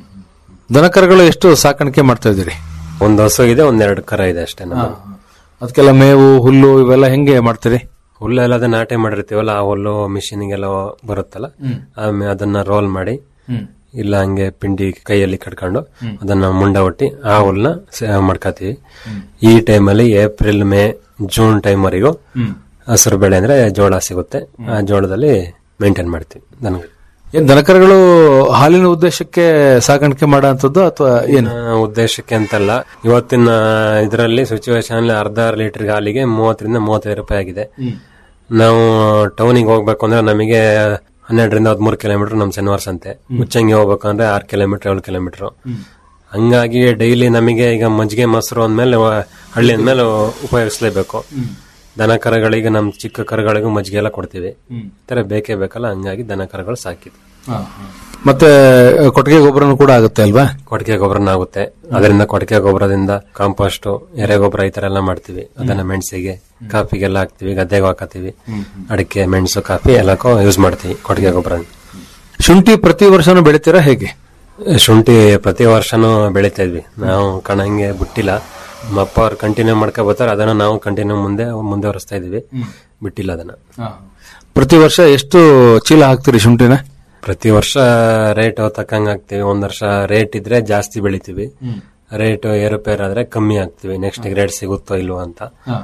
ದನಕರಗಳು ಎಷ್ಟು ಸಾಕಾಣಿಕೆ ಮಾಡ್ತಾ ಇದ್ದೀರಿ ಒಂದ್ ಹಸು ಇದೆ ಒಂದೆರಡು ಕರ ಇದೆ ಅಷ್ಟೇ ನಮ್ಮ ಅದಕ್ಕೆಲ್ಲ ಮೇವು ಹುಲ್ಲು ಇವೆಲ್ಲ ಹೆಂಗೆ ಮಾಡ್ತೀರಿ ಹುಲ್ಲೆಲ್ಲ ಅದನ್ನ ನಾಟಿ ಮಾಡಿರ್ತೀವಲ್ಲ ಆ ಹುಲ್ಲು ಮಿಷಿನ್ಗೆಲ್ಲ ಬರುತ್ತಲ್ಲ ಆಮೇಲೆ ಅದನ್ನ ರೋಲ್ ಮಾಡಿ ಇಲ್ಲ ಹಂಗೆ ಪಿಂಡಿ ಕೈಯಲ್ಲಿ ಕಟ್ಕೊಂಡು ಅದನ್ನ ಮುಂಡ ಒಟ್ಟಿ ಆ ಹುಲ್ನ ಸೇವ್ ಮಾಡ್ಕೋತೀವಿ ಈ ಟೈಮಲ್ಲಿ ಏಪ್ರಿಲ್ ಮೇ ಜೂನ್ ಟೈಮ್ ವರೆಗೂ ಹಸಿರು ಬೆಳೆ ಅಂದ್ರೆ ಜೋಳ ಸಿಗುತ್ತೆ ಆ ಜೋಳದಲ್ಲಿ ಮೇಂಟೈನ್ ಮಾಡ್ತೀವಿ ದನಗಳು ಏನ್ ದನಕರಗಳು ಹಾಲಿನ ಉದ್ದೇಶಕ್ಕೆ ಸಾಕಾಣಿಕೆ ಮಾಡೋ ಅಂತದ್ದು ಅಥವಾ ಏನು ಆ, ಉದ್ದೇಶಕ್ಕೆ ಅಂತಲ್ಲ ಇವತ್ತಿನ ಇದರಲ್ಲಿ ಸಿಚುವೇಶನ್ ಅರ್ಧ ಲೀಟರ್ ಹಾಲಿಗೆ ಮೂವತ್ತರಿಂದ ಮೂವತ್ತೈದು ರೂಪಾಯಿ ಆಗಿದೆ ನಾವು ಟೌನಿಗೆ ಹೋಗ್ಬೇಕು ಅಂದ್ರೆ ನಮಗೆ ಹನ್ನೆರಡರಿಂದ ಹದಿಮೂರು ಕಿಲೋಮೀಟರ್ ನಮ್ ಶನಿವಾರ ಸಂತೆ ಮುಚ್ಚಂಗಿ ಹೋಗ್ಬೇಕು ಅಂದ್ರೆ ಆರು ಕಿಲೋಮೀಟರ್ ಏಳು ಕಿಲೋಮೀಟರ್ ಹಂಗಾಗಿ ಡೈಲಿ ನಮಗೆ ಈಗ ಮಜ್ಜಿಗೆ ಮೊಸರು ಅಂದ್ಮೇಲೆ ವ- ಹಳ್ಳಿ ಅಂದ್ಮೇಲೆ ಉಪಯೋಗಿಸ್ಲೇಬೇಕು ದನ ಕರುಗಳಿಗೆ ನಮ್ ಚಿಕ್ಕ ಕರುಗಳಿಗೂ ಮಜ್ಜಿಗೆ ಎಲ್ಲ ಕೊಡ್ತೀವಿ ಈ ತರ ಬೇಕೇ ಬೇಕಲ್ಲ ಹಂಗಾಗಿ ದನ ಕರುಗಳು ಸಾಕಿದ್ವಿ ಮತ್ತೆ ಕೊಟ್ಟಿಗೆ ಗೊಬ್ಬರನು ಕೂಡ ಆಗುತ್ತೆ ಅಲ್ವಾ ಕೊಟ್ಟಿಗೆ ಗೊಬ್ಬರನ ಆಗುತ್ತೆ ಅದರಿಂದ ಕೊಟ್ಟಿಗೆ ಗೊಬ್ಬರದಿಂದ ಕಾಂಪೋಸ್ಟ್ ಎರೆ ಗೊಬ್ಬರ ಈ ತರ ಎಲ್ಲ ಮಾಡ್ತೀವಿ ಅದನ್ನ ಮೆಣಸಿಗೆ ಕಾಫಿಗೆಲ್ಲ ಹಾಕ್ತಿವಿ ಗದ್ದೆಗೆ ಹಾಕತ್ತೀವಿ ಅಡಿಕೆ ಮೆಣಸು ಕಾಫಿ ಎಲ್ಲಕ್ಕೂ ಯೂಸ್ ಮಾಡ್ತೀವಿ ಕೊಟ್ಟಿಗೆ ಗೊಬ್ಬರ ಶುಂಠಿ ಪ್ರತಿ ವರ್ಷನೂ ಬೆಳಿತೀರಾ ಹೇಗೆ ಶುಂಠಿ ಪ್ರತಿ ವರ್ಷನೂ ಬೆಳಿತಾ ಇದ್ವಿ ನಾವು ಕಣಂಗೆ ಬಿಟ್ಟಿಲ್ಲ ನಮ್ಮ ಅಪ್ಪ ಅವ್ರು ಕಂಟಿನ್ಯೂ ಮಾಡ್ಕೊ ಬರ್ತಾರೆ ಅದನ್ನ ನಾವು ಕಂಟಿನ್ಯೂ ಮುಂದೆ ಮುಂದುವರಿಸ್ತಾ ಇದೀವಿ ಬಿಟ್ಟಿಲ್ಲ ಅದನ್ನ ಪ್ರತಿ ವರ್ಷ ಎಷ್ಟು ಚೀಲ ಹಾಕ್ತೀರಿ ಶುಂಠಿನ ಪ್ರತಿ ವರ್ಷ ರೇಟ್ ತಕ್ಕಂಗ್ ಹಾಕ್ತಿವಿ ಒಂದ್ ವರ್ಷ ರೇಟ್ ಇದ್ರೆ ಜಾಸ್ತಿ ಬೆಳಿತೀವಿ ರೇಟ್ ಏರುಪೇರ್ ಆದ್ರೆ ಕಮ್ಮಿ ಹಾಕ್ತಿವಿ ನೆಕ್ಸ್ಟ್ ರೇಟ್ ಸಿಗುತ್ತೋ ಇಲ್ವೋ ಅಂತ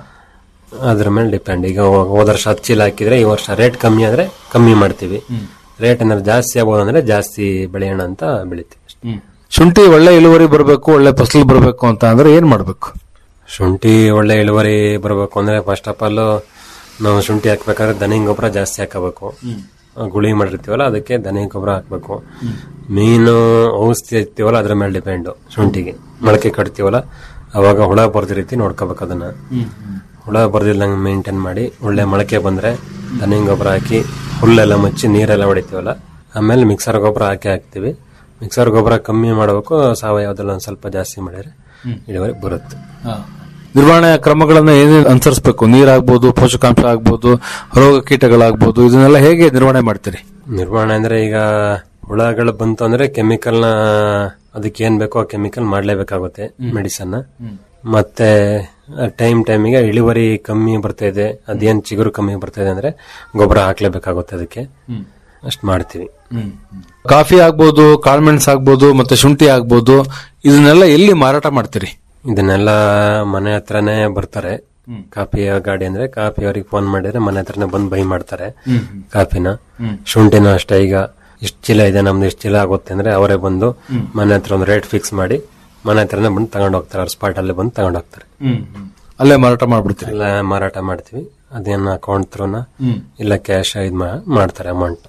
ಅದ್ರ ಮೇಲೆ ಡಿಪೆಂಡ್ ಈಗ ಹೋ- ಹೋದ ವರ್ಷ ಹತ್ತು ಚೀಲ ಹಾಕಿದ್ರೆ ಈ ವರ್ಷ ರೇಟ್ ಕಮ್ಮಿ ಆದ್ರೆ ಕಮ್ಮಿ ಮಾಡ್ತೀವಿ ರೇಟ್ ಏನಾದ್ರು ಜಾಸ್ತಿ ಆಗ್ಬೋದು ಅಂದ್ರೆ ಜಾಸ್ತಿ ಬೆಳೆಯೋಣ ಅಂತ ಬೆಳಿತೀವಿ ಶುಂಠಿ ಒಳ್ಳೆ ಇಳುವರಿ ಬರಬೇಕು ಒಳ್ಳೆ ಫಸಲು ಬರಬೇಕು ಅಂತ ಅಂದ್ರೆ ಏನ್ ಮಾಡ್ಬೇಕು ಶುಂಠಿ ಒಳ್ಳೆ ಇಳುವರಿ ಬರಬೇಕು ಅಂದ್ರೆ ಫಸ್ಟ್ ಆಫ್ ಆಲ್ ನಾವು ಶುಂಠಿ ಹಾಕ್ಬೇಕಾದ್ರೆ ದನಿ ಗೊಬ್ಬರ ಜಾಸ್ತಿ ಹಾಕಬೇಕು ಆ, ಗುಳಿ ಮಾಡಿರ್ತೀವಲ್ಲ ಅದಕ್ಕೆ ದನಿ ಗೊಬ್ಬರ ಹಾಕ್ಬೇಕು ಮೀನು ಔಷಧಿ ಹಚ್ತೀವಲ್ಲ ಅದ್ರ ಮೇಲೆ ಡಿಪೆಂಡ್ ಶುಂಠಿಗೆ ಮೊಳಕೆ ಕಟ್ತೀವಲ್ಲ ಅವಾಗ ಹುಳ ಬರ್ದ ರೀತಿ ನೋಡ್ಕೋಬೇಕು ಅದನ್ನ ಹುಳ ಬರ್ದಿಲ್ಲಂಗೆ ಮೇಂಟೈನ್ ಮಾಡಿ ಒಳ್ಳೆ ಮೊಳಕೆ ಬಂದ್ರೆ ದನಿ ಗೊಬ್ಬರ ಹಾಕಿ ಹುಲ್ಲೆಲ್ಲ ಮುಚ್ಚಿ ನೀರೆಲ್ಲ ಹೊಡಿತೀವಲ್ಲ ಆಮೇಲೆ ಮಿಕ್ಸರ್ ಗೊಬ್ಬರ ಹಾಕಿ ಹಾಕ್ತಿವಿ ಮಿಕ್ಸರ್ ಗೊಬ್ಬರ ಕಮ್ಮಿ ಮಾಡಬೇಕು ಸಾವಯವದಲ್ಲಿ ಒಂದ್ ಸ್ವಲ್ಪ ಜಾಸ್ತಿ ಮಾಡಿದ್ರೆ ಇಳುವರಿ ಬರುತ್ತೆ ನಿರ್ವಹಣೆ ಕ್ರಮಗಳನ್ನ ಏನೇನು ಅನುಸರಿಸಬೇಕು ನೀರಾಗ್ಬೋದು ಪೋಷಕಾಂಶ ಆಗ್ಬೋದು ರೋಗ ಕೀಟಗಳಾಗ್ಬೋದು ಇದನ್ನೆಲ್ಲ ಹೇಗೆ ನಿರ್ವಹಣೆ ಮಾಡ್ತೀರಿ ನಿರ್ವಹಣೆ ಅಂದ್ರೆ ಈಗ ಹುಳಗಳು ಬಂತು ಅಂದ್ರೆ ಕೆಮಿಕಲ್ ನ ಅದಕ್ಕೆ ಏನ್ ಬೇಕೋ ಆ ಕೆಮಿಕಲ್ ಮಾಡ್ಲೇಬೇಕಾಗುತ್ತೆ ಮೆಡಿಸನ್ ಮತ್ತೆ ಟೈಮ್ ಟೈಮಿಗೆ ಇಳುವರಿ ಕಮ್ಮಿ ಬರ್ತಾ ಇದೆ ಅದೇನ್ ಚಿಗುರು ಕಮ್ಮಿ ಬರ್ತಾ ಇದೆ ಅಂದ್ರೆ ಗೊಬ್ಬರ ಹಾಕ್ಲೇಬೇಕಾಗುತ್ತೆ ಅದಕ್ಕೆ ಅಷ್ಟ್ ಮಾಡ್ತೀವಿ ಕಾಫಿ ಆಗ್ಬೋದು ಕಾಳ್ಮೆಣ್ಸ್ ಆಗ್ಬೋದು ಮತ್ತೆ ಶುಂಠಿ ಆಗ್ಬೋದು ಇದನ್ನೆಲ್ಲ ಎಲ್ಲಿ ಮಾರಾಟ ಮಾಡ್ತೀರಿ ಇದನ್ನೆಲ್ಲ ಮನೆ ಹತ್ರನೇ ಬರ್ತಾರೆ ಕಾಫಿ ಗಾಡಿ ಅಂದ್ರೆ ಕಾಫಿ ಅವ್ರಿಗೆ ಫೋನ್ ಮಾಡಿದ್ರೆ ಮನೆ ಹತ್ರನೇ ಬಂದು ಬೈ ಮಾಡ್ತಾರೆ ಹ್ಮ್. ಕಾಫಿನ ಹ್ಮ್. ಶುಂಠಿನ ಅಷ್ಟೇ ಈಗ ಇಷ್ಟು ಚೀಲ ಇದೆ ನಮ್ದು ಇಷ್ಟು ಚೀಲ ಆಗುತ್ತೆ ಅಂದ್ರೆ ಅವರೇ ಬಂದು ಹ್ಮ್. ಮನೆ ಹತ್ರ ಒಂದು ರೇಟ್ ಫಿಕ್ಸ್ ಮಾಡಿ ಮನೆ ಹತ್ರನೇ ಬಂದು ತಗೊಂಡ್ ಹೋಗ್ತಾರೆ ಅವ್ರ ಸ್ಪಾಟ್ ಅಲ್ಲಿ ಬಂದು ತಗೊಂಡ್ ಹೋಗ್ತಾರೆ ಅಲ್ಲೇ ಮಾರಾಟ ಮಾಡ್ಬಿಡ್ತೀರಿ ಎಲ್ಲ ಮಾರಾಟ ಮಾಡ್ತೀವಿ ಅದೇನ ಅಕೌಂಟ್ ತ್ರೂನ ಹ್ಮ್. ಇಲ್ಲ ಕ್ಯಾಶ್ ಇದ್ ಮಾ- ಮಾಡ್ತಾರೆ ಅಮೌಂಟ್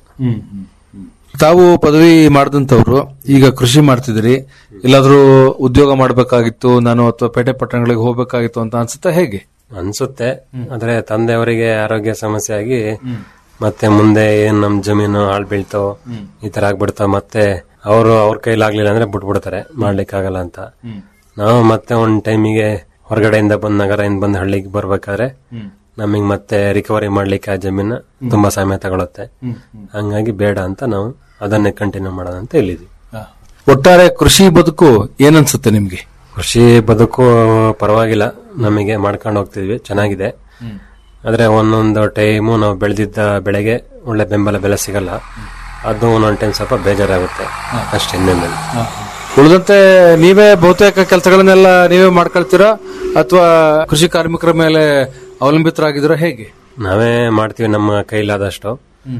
ತಾವು ಪದವಿ ಮಾಡಿದಂತವ್ರು ಈಗ ಕೃಷಿ ಮಾಡ್ತಿದ್ದೀರಿ ಇಲ್ಲಾದ್ರೂ ಉದ್ಯೋಗ ಮಾಡಬೇಕಾಗಿತ್ತು ನಾನು ಅಥವಾ ಪೇಟೆ ಪಟ್ಟಣಗಳಿಗೆ ಹೋಗ್ಬೇಕಾಗಿತ್ತು ಅಂತ ಅನ್ಸುತ್ತಾ ಹೇಗೆ ಅನ್ಸುತ್ತೆ ಆದ್ರೆ ತಂದೆಯವರಿಗೆ ಆರೋಗ್ಯ ಸಮಸ್ಯೆ ಆಗಿ ಮತ್ತೆ ಮುಂದೆ ಏನ್ ನಮ್ ಜಮೀನು ಹಾಳ್ ಬೀಳ್ತಾವ ಈ ತರ ಆಗ್ಬಿಡ್ತಾವ ಮತ್ತೆ ಅವರು ಅವ್ರ ಕೈಲಾಗ್ಲಿಲ್ಲ ಅಂದ್ರೆ ಬಿಟ್ಬಿಡ್ತಾರೆ ಮಾಡ್ಲಿಕ್ಕೆ ಆಗಲ್ಲ ಅಂತ ನಾವು ಮತ್ತೆ ಒಂದ್ ಟೈಮಿಗೆ ಹೊರಗಡೆಯಿಂದ ಬಂದ್ ನಗರದಿಂದ ಬಂದ್ ಹಳ್ಳಿಗೆ ಬರ್ಬೇಕಾದ್ರೆ ನಮಗ್ ಮತ್ತೆ ರಿಕವರಿ ಮಾಡ್ಲಿಕ್ಕೆ ಆ ಜಮೀನ ತುಂಬಾ ಸಮಯ ತಗೊಳುತ್ತೆ ಹಂಗಾಗಿ ಬೇಡ ಅಂತ ನಾವು ಅದನ್ನೇ ಕಂಟಿನ್ಯೂ ಮಾಡೋಣ ಅಂತ ಹೇಳಿದ್ವಿ ಒಟ್ಟಾರೆ ಕೃಷಿ ಬದುಕು ಏನನ್ಸುತ್ತೆ ನಿಮ್ಗೆ ಕೃಷಿ ಬದುಕು ಪರವಾಗಿಲ್ಲ ನಮಗೆ ಮಾಡ್ಕೊಂಡು ಹೋಗ್ತಿದ್ವಿ ಚೆನ್ನಾಗಿದೆ ಆದ್ರೆ ಒಂದೊಂದು ಟೈಮು ನಾವು ಬೆಳೆದಿದ್ದ ಬೆಳೆಗೆ ಒಳ್ಳೆ ಬೆಂಬಲ ಬೆಲೆ ಸಿಗಲ್ಲ ಅದು ಒಂದೊಂದು ಟೈಮ್ ಸ್ವಲ್ಪ ಬೇಜಾರಾಗುತ್ತೆ ಅಷ್ಟೇ ಇನ್ನೇನು ಉಳಿದಂತೆ ನೀವೇ ಬಹುತೇಕ ಕೆಲಸಗಳನ್ನೆಲ್ಲ ನೀವೇ ಮಾಡ್ಕೊಳ್ತೀರಾ ಅಥವಾ ಕೃಷಿ ಕಾರ್ಮಿಕರ ಮೇಲೆ ಅವಲಂಬಿತರಾಗಿದ್ದೀರಾ ಹೇಗೆ ನಾವೇ ಮಾಡ್ತೀವಿ ನಮ್ಮ ಕೈಲಾದಷ್ಟು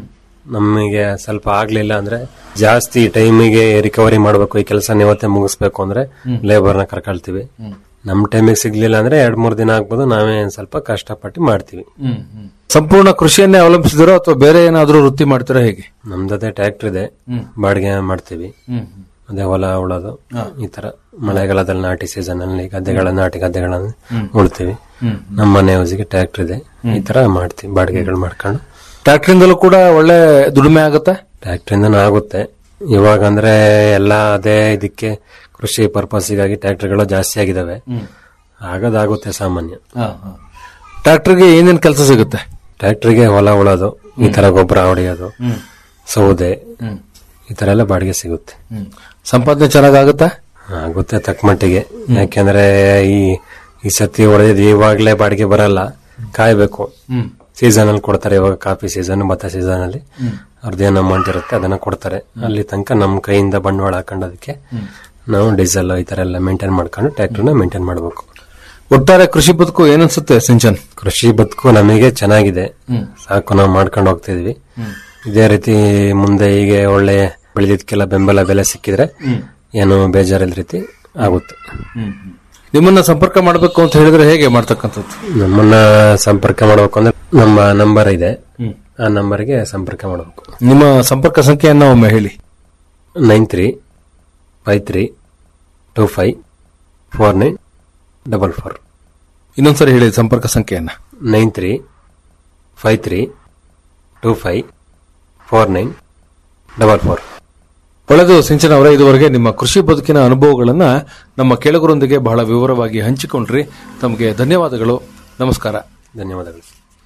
ನಮಗೆ ಸ್ವಲ್ಪ ಆಗ್ಲಿಲ್ಲ ಅಂದ್ರೆ ಜಾಸ್ತಿ ಟೈಮಿಗೆ ರಿಕವರಿ ಮಾಡ್ಬೇಕು ಈ ಕೆಲಸ ಇವತ್ತೇ ಮುಗಿಸ್ಬೇಕು ಅಂದ್ರೆ ಹ್ಮ್. ಲೇಬರ್ನ ಕರ್ಕೊಳ್ತೀವಿ ನಮ್ ಟೈಮಿಗೆ ಸಿಗ್ಲಿಲ್ಲ ಅಂದ್ರೆ ಎರಡ್ ಮೂರ್ ದಿನ ಆಗ್ಬೋದು ನಾವೇ ಒಂದ್ ಸ್ವಲ್ಪ ಕಷ್ಟಪಟ್ಟು ಮಾಡ್ತೀವಿ ಸಂಪೂರ್ಣ ಕೃಷಿಯನ್ನೇ ಅವಲಂಬಿಸಿದಿರೋ ಅಥವಾ ಬೇರೆ ಏನಾದ್ರೂ ವೃತ್ತಿ ಮಾಡ್ತೀರಾ ಹೇಗೆ ನಮ್ದದೇ ಟ್ರ್ಯಾಕ್ಟರ್ ಇದೆ ಹ್ಮ್. ಬಾಡಿಗೆ ಮಾಡ್ತೀವಿ ಹ್ಮ್. ಅದೇ ಹೊಲ ಉಳೋದು ಹಾ. ಈ ತರ ಮಳೆಗಾಲದಲ್ಲಿ ನಾಟಿ ಸೀಸನ್ ಅಲ್ಲಿ ಗದ್ದೆಗಳ ನಾಟಿ ಗದ್ದೆಗಳನ್ನು ಹ್ಮ್. ಉಳ್ತೀವಿ ಹ್ಮ್. ನಮ್ಮ ಮನೆ ಯೂಸಿಗೆ ಟ್ರ್ಯಾಕ್ಟರ್ ಇದೆ ಈ ತರ ಮಾಡ್ತೀವಿ ಬಾಡಿಗೆಗಳು ಮಾಡ್ಕೊಂಡು ಟ್ರ್ಯಾಕ್ಟರಿಂದಲೂ ಕೂಡ ಒಳ್ಳೆ ದುಡಿಮೆ ಆಗುತ್ತಾ ಟ್ರ್ಯಾಕ್ಟರ್ ಆಗುತ್ತೆ ಇವಾಗ ಅಂದ್ರೆ ಎಲ್ಲ ಅದೇ ಇದಕ್ಕೆ ಕೃಷಿ ಪರ್ಪಸ್ಗಾಗಿ ಟ್ರ್ಯಾಕ್ಟರ್ಗಳು ಜಾಸ್ತಿ ಆಗಿದಾವೆ ಹ್ಮ್. ಆಗೋದಾಗುತ್ತೆ ಸಾಮಾನ್ಯ ಟ್ರ್ಯಾಕ್ಟರ್ಗೆ ಏನೇನ್ ಕೆಲಸ ಸಿಗುತ್ತೆ ಟ್ರ್ಯಾಕ್ಟರ್ಗೆ ಹೊಲ ಉಳೋದು ಈ ತರ ಗೊಬ್ಬರ ಹೊಡೆಯೋದು ಹ್ಮ್. ಸೌದೆ ಹ್ಮ್. ಈ ತರ ಎಲ್ಲ ಬಾಡಿಗೆ ಸಿಗುತ್ತೆ ಸಂಪಾದನೆ ಚೆನ್ನಾಗಾಗುತ್ತಾ ಆಗುತ್ತೆ ತಕ್ಕ ಮಟ್ಟಿಗೆ ಯಾಕೆಂದ್ರೆ ಈ ಈ ಸತಿ ಹೊಡೆದಿದ್ದು ಇವಾಗ್ಲೇ ಬಾಡಿಗೆ ಬರಲ್ಲ ಕಾಯ್ಬೇಕು ಹ್ಮ್. ಸೀಸನ್ ಅಲ್ಲಿ ಕೊಡ್ತಾರೆ ಇವಾಗ ಕಾಫಿ ಸೀಸನ್ ಭತ್ತ ಸೀಸನ್ ಅಲ್ಲಿ ಹ್ಮ್. ಅವ್ರದ್ದೇನು ಅಮೌಂಟ್ ಇರುತ್ತೆ ಅದನ್ನ ಕೊಡ್ತಾರೆ ಅಲ್ಲಿ ತನಕ ನಮ್ ಕೈಯಿಂದ ಬಂಡವಾಳ ಹಾಕೊಂಡೋದಕ್ಕೆ ಹ್ಮ್. ನಾವು ಡೀಸೆಲ್ ಈ ತರ ಎಲ್ಲ ಮೇಂಟೈನ್ ಮಾಡ್ಕೊಂಡು ಟ್ರ್ಯಾಕ್ಟರ್ನ ಮೇಂಟೈನ್ ಮಾಡಬೇಕು ಒಟ್ಟಾರೆ ಕೃಷಿ ಬದುಕು ಏನನ್ಸುತ್ತೆ ಸಿಂಚನ್ ಕೃಷಿ ಬದುಕು ನಮಗೆ ಚೆನ್ನಾಗಿದೆ ಹ್ಮ್. ಸಾಕು ನಾವು ಮಾಡ್ಕೊಂಡು ಹೋಗ್ತಿದ್ವಿ ಹ್ಮ್. ಇದೇ ರೀತಿ ಮುಂದೆ ಹೀಗೆ ಒಳ್ಳೆ ಬೆಳೆದಿದ್ಕೆಲ್ಲ ಬೆಂಬಲ ಬೆಲೆ ಸಿಕ್ಕಿದ್ರೆ ಹ್ಮ್. ಏನು ಬೇಜಾರಿಲ್ಲ ರೀತಿ ಆಗುತ್ತೆ ನಿಮ್ಮನ್ನ ಸಂಪರ್ಕ ಮಾಡಬೇಕು ಅಂತ ಹೇಳಿದ್ರೆ ಹೇಗೆ ಮಾಡ್ತಕ್ಕಂಥದ್ದು ನಮ್ಮನ್ನ ಸಂಪರ್ಕ ಮಾಡಬೇಕು ಅಂದ್ರೆ ನಮ್ಮ ನಂಬರ್ ಇದೆ ಹ್ಮ್. ಆ ನಂಬರ್ಗೆ ಸಂಪರ್ಕ ಮಾಡಬೇಕು ನಿಮ್ಮ ಸಂಪರ್ಕ ಸಂಖ್ಯೆಯನ್ನ ಒಮ್ಮೆ ಹೇಳಿ nine three five three two five four nine double four ಇನ್ನೊಂದ್ಸರಿ ಹೇಳಿ ಸಂಪರ್ಕ ಸಂಖ್ಯೆಯನ್ನ nine three five three two five four nine double four ಒಳ್ಳೆದು ಸಿಂಚನ ಅವರೇ ಇದುವರೆಗೆ ನಿಮ್ಮ ಕೃಷಿ ಬದುಕಿನ ಅನುಭವಗಳನ್ನ ನಮ್ಮ ಕೇಳುಗರೊಂದಿಗೆ ಬಹಳ ವಿವರವಾಗಿ ಹಂಚಿಕೊಂಡ್ರಿ ತಮಗೆ ಧನ್ಯವಾದಗಳು ನಮಸ್ಕಾರ ಧನ್ಯವಾದಗಳು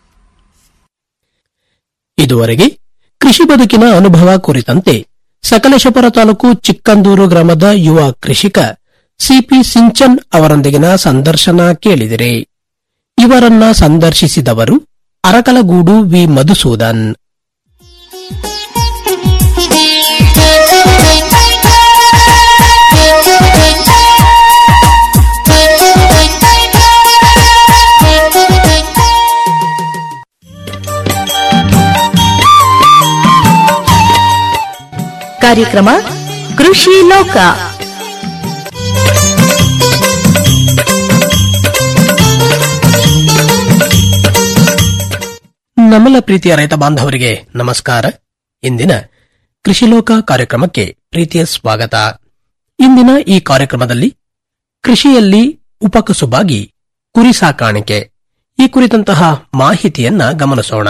ಇದುವರೆಗೆ ಕೃಷಿ ಬದುಕಿನ ಅನುಭವ ಕುರಿತಂತೆ ಸಕಲೇಶಪುರ ತಾಲೂಕು ಚಿಕ್ಕಂದೂರು ಗ್ರಾಮದ ಯುವ ಕೃಷಿಕ ಸಿಪಿ ಸಿಂಚನ್ ಅವರೊಂದಿಗಿನ ಸಂದರ್ಶನ ಕೇಳಿದಿರಿ ಇವರನ್ನ ಸಂದರ್ಶಿಸಿದವರು ಅರಕಲಗೂಡು ವಿ ಮಧುಸೂದನ್ ಕಾರ್ಯಕ್ರಮ ಕೃಷಿ ಲೋಕ ನಮ್ಮೆಲ್ಲ ಪ್ರೀತಿಯ ರೈತ ಬಾಂಧವರಿಗೆ ನಮಸ್ಕಾರ ಇಂದಿನ ಕೃಷಿಲೋಕ ಕಾರ್ಯಕ್ರಮಕ್ಕೆ ಪ್ರೀತಿಯ ಸ್ವಾಗತ ಇಂದಿನ ಈ ಕಾರ್ಯಕ್ರಮದಲ್ಲಿ ಕೃಷಿಯಲ್ಲಿ ಉಪಕಸುಬಾಗಿ ಕುರಿ ಸಾಕಾಣಿಕೆ ಈ ಕುರಿತಂತಹ ಮಾಹಿತಿಯನ್ನ ಗಮನಿಸೋಣ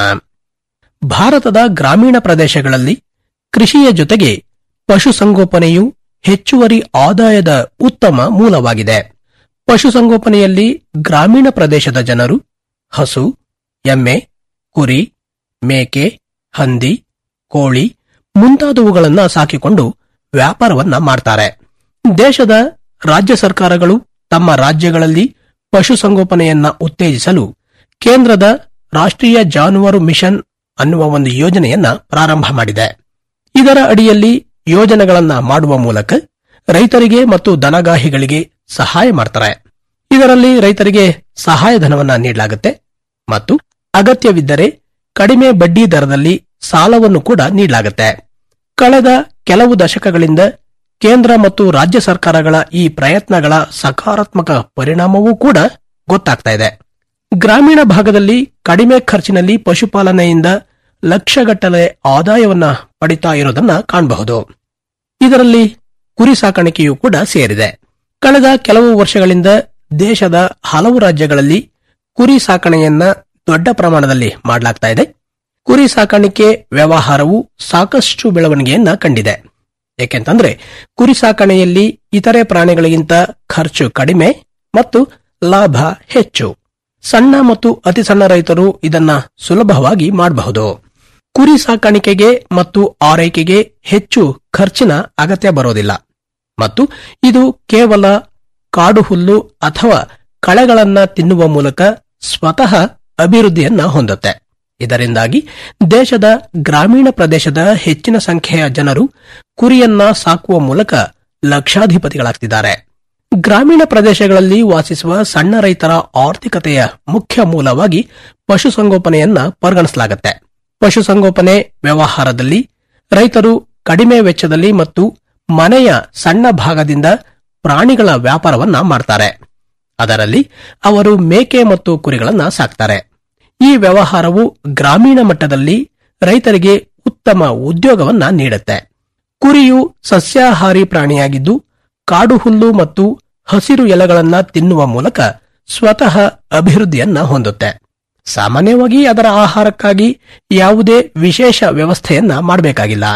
ಭಾರತದ ಗ್ರಾಮೀಣ ಪ್ರದೇಶಗಳಲ್ಲಿ ಕೃಷಿಯ ಜೊತೆಗೆ ಪಶುಸಂಗೋಪನೆಯು ಹೆಚ್ಚುವರಿ ಆದಾಯದ ಉತ್ತಮ ಮೂಲವಾಗಿದೆ ಪಶುಸಂಗೋಪನೆಯಲ್ಲಿ ಗ್ರಾಮೀಣ ಪ್ರದೇಶದ ಜನರು ಹಸು ಎಮ್ಮೆ ಕುರಿ ಮೇಕೆ ಹಂದಿ ಕೋಳಿ ಮುಂತಾದವುಗಳನ್ನ ಸಾಕಿಕೊಂಡು ವ್ಯಾಪಾರವನ್ನ ಮಾಡ್ತಾರೆ ದೇಶದ ರಾಜ್ಯ ಸರ್ಕಾರಗಳು ತಮ್ಮ ರಾಜ್ಯಗಳಲ್ಲಿ ಪಶುಸಂಗೋಪನೆಯನ್ನ ಉತ್ತೇಜಿಸಲು ಕೇಂದ್ರದ ರಾಷ್ಟ್ರೀಯ ಜಾನುವಾರು ಮಿಷನ್ ಅನ್ನುವ ಒಂದು ಯೋಜನೆಯನ್ನ ಪ್ರಾರಂಭ ಮಾಡಿದೆ ಇದರ ಅಡಿಯಲ್ಲಿ ಯೋಜನೆಗಳನ್ನ ಮಾಡುವ ಮೂಲಕ ರೈತರಿಗೆ ಮತ್ತು ದನಗಾಹಿಗಳಿಗೆ ಸಹಾಯ ಮಾಡ್ತಾರೆ ಇದರಲ್ಲಿ ರೈತರಿಗೆ ಸಹಾಯಧನವನ್ನ ನೀಡಲಾಗುತ್ತೆ ಮತ್ತು ಅಗತ್ಯವಿದ್ದರೆ ಕಡಿಮೆ ಬಡ್ಡಿ ದರದಲ್ಲಿ ಸಾಲವನ್ನು ಕೂಡ ನೀಡಲಾಗುತ್ತೆ ಕಳೆದ ಕೆಲವು ದಶಕಗಳಿಂದ ಕೇಂದ್ರ ಮತ್ತು ರಾಜ್ಯ ಸರ್ಕಾರಗಳ ಈ ಪ್ರಯತ್ನಗಳ ಸಕಾರಾತ್ಮಕ ಪರಿಣಾಮವೂ ಕೂಡ ಗೊತ್ತಾಗ್ತಾ ಇದೆ ಗ್ರಾಮೀಣ ಭಾಗದಲ್ಲಿ ಕಡಿಮೆ ಖರ್ಚಿನಲ್ಲಿ ಪಶುಪಾಲನೆಯಿಂದ ಲಕ್ಷಗಟ್ಟಲೆ ಆದಾಯವನ್ನ ಪಡಿತಾ ಇರೋದನ್ನ ಕಾಣಬಹುದು ಇದರಲ್ಲಿ ಕುರಿ ಸಾಕಾಣಿಕೆಯೂ ಕೂಡ ಸೇರಿದೆ ಕಳೆದ ಕೆಲವು ವರ್ಷಗಳಿಂದ ದೇಶದ ಹಲವು ರಾಜ್ಯಗಳಲ್ಲಿ ಕುರಿ ಸಾಕಣೆಯನ್ನ ದೊಡ್ಡ ಪ್ರಮಾಣದಲ್ಲಿ ಮಾಡಲಾಗ್ತಾ ಇದೆ ಕುರಿ ಸಾಕಾಣಿಕೆ ವ್ಯವಹಾರವು ಸಾಕಷ್ಟು ಬೆಳವಣಿಗೆಯನ್ನ ಕಂಡಿದೆ ಏಕೆಂತಂದ್ರೆ ಕುರಿ ಸಾಕಣೆಯಲ್ಲಿ ಇತರೆ ಪ್ರಾಣಿಗಳಿಗಿಂತ ಖರ್ಚು ಕಡಿಮೆ ಮತ್ತು ಲಾಭ ಹೆಚ್ಚು ಸಣ್ಣ ಮತ್ತು ಅತಿ ಸಣ್ಣ ರೈತರು ಇದನ್ನ ಸುಲಭವಾಗಿ ಮಾಡಬಹುದು ಕುರಿ ಸಾಕಾಣಿಕೆಗೆ ಮತ್ತು ಆರೈಕೆಗೆ ಹೆಚ್ಚು ಖರ್ಚಿನ ಅಗತ್ಯ ಬರೋದಿಲ್ಲ ಮತ್ತು ಇದು ಕೇವಲ ಕಾಡು ಹುಲ್ಲು ಅಥವಾ ಕಳೆಗಳನ್ನ ತಿನ್ನುವ ಮೂಲಕ ಸ್ವತಃ ಅಭಿವೃದ್ಧಿಯನ್ನ ಹೊಂದುತ್ತೆ ಇದರಿಂದಾಗಿ ದೇಶದ ಗ್ರಾಮೀಣ ಪ್ರದೇಶದ ಹೆಚ್ಚಿನ ಸಂಖ್ಯೆಯ ಜನರು ಕುರಿಯನ್ನ ಸಾಕುವ ಮೂಲಕ ಲಕ್ಷಾಧಿಪತಿಗಳಾಗ್ತಿದ್ದಾರೆ ಗ್ರಾಮೀಣ ಪ್ರದೇಶಗಳಲ್ಲಿ ವಾಸಿಸುವ ಸಣ್ಣ ರೈತರ ಆರ್ಥಿಕತೆಯ ಮುಖ್ಯ ಮೂಲವಾಗಿ ಪಶುಸಂಗೋಪನೆಯನ್ನ ಪರಿಗಣಿಸಲಾಗುತ್ತೆ ಪಶುಸಂಗೋಪನೆ ವ್ಯವಹಾರದಲ್ಲಿ ರೈತರು ಕಡಿಮೆ ವೆಚ್ಚದಲ್ಲಿ ಮತ್ತು ಮನೆಯ ಸಣ್ಣ ಭಾಗದಿಂದ ಪ್ರಾಣಿಗಳ ವ್ಯಾಪಾರವನ್ನ ಮಾಡ್ತಾರೆ ಅದರಲ್ಲಿ ಅವರು ಮೇಕೆ ಮತ್ತು ಕುರಿಗಳನ್ನ ಸಾಕ್ತಾರೆ ಈ ವ್ಯವಹಾರವು ಗ್ರಾಮೀಣ ಮಟ್ಟದಲ್ಲಿ ರೈತರಿಗೆ ಉತ್ತಮ ಉದ್ಯೋಗವನ್ನ ನೀಡುತ್ತೆ ಕುರಿಯು ಸಸ್ಯಾಹಾರಿ ಪ್ರಾಣಿಯಾಗಿದ್ದು ಕಾಡು ಹುಲ್ಲು ಮತ್ತು ಹಸಿರು ಎಲೆಗಳನ್ನ ತಿನ್ನುವ ಮೂಲಕ ಸ್ವತಃ ಅಭಿವೃದ್ಧಿಯನ್ನ ಹೊಂದುತ್ತೆ ಸಾಮಾನ್ಯವಾಗಿ ಅದರ ಆಹಾರಕ್ಕಾಗಿ ಯಾವುದೇ ವಿಶೇಷ ವ್ಯವಸ್ಥೆಯನ್ನ ಮಾಡಬೇಕಾಗಿಲ್ಲ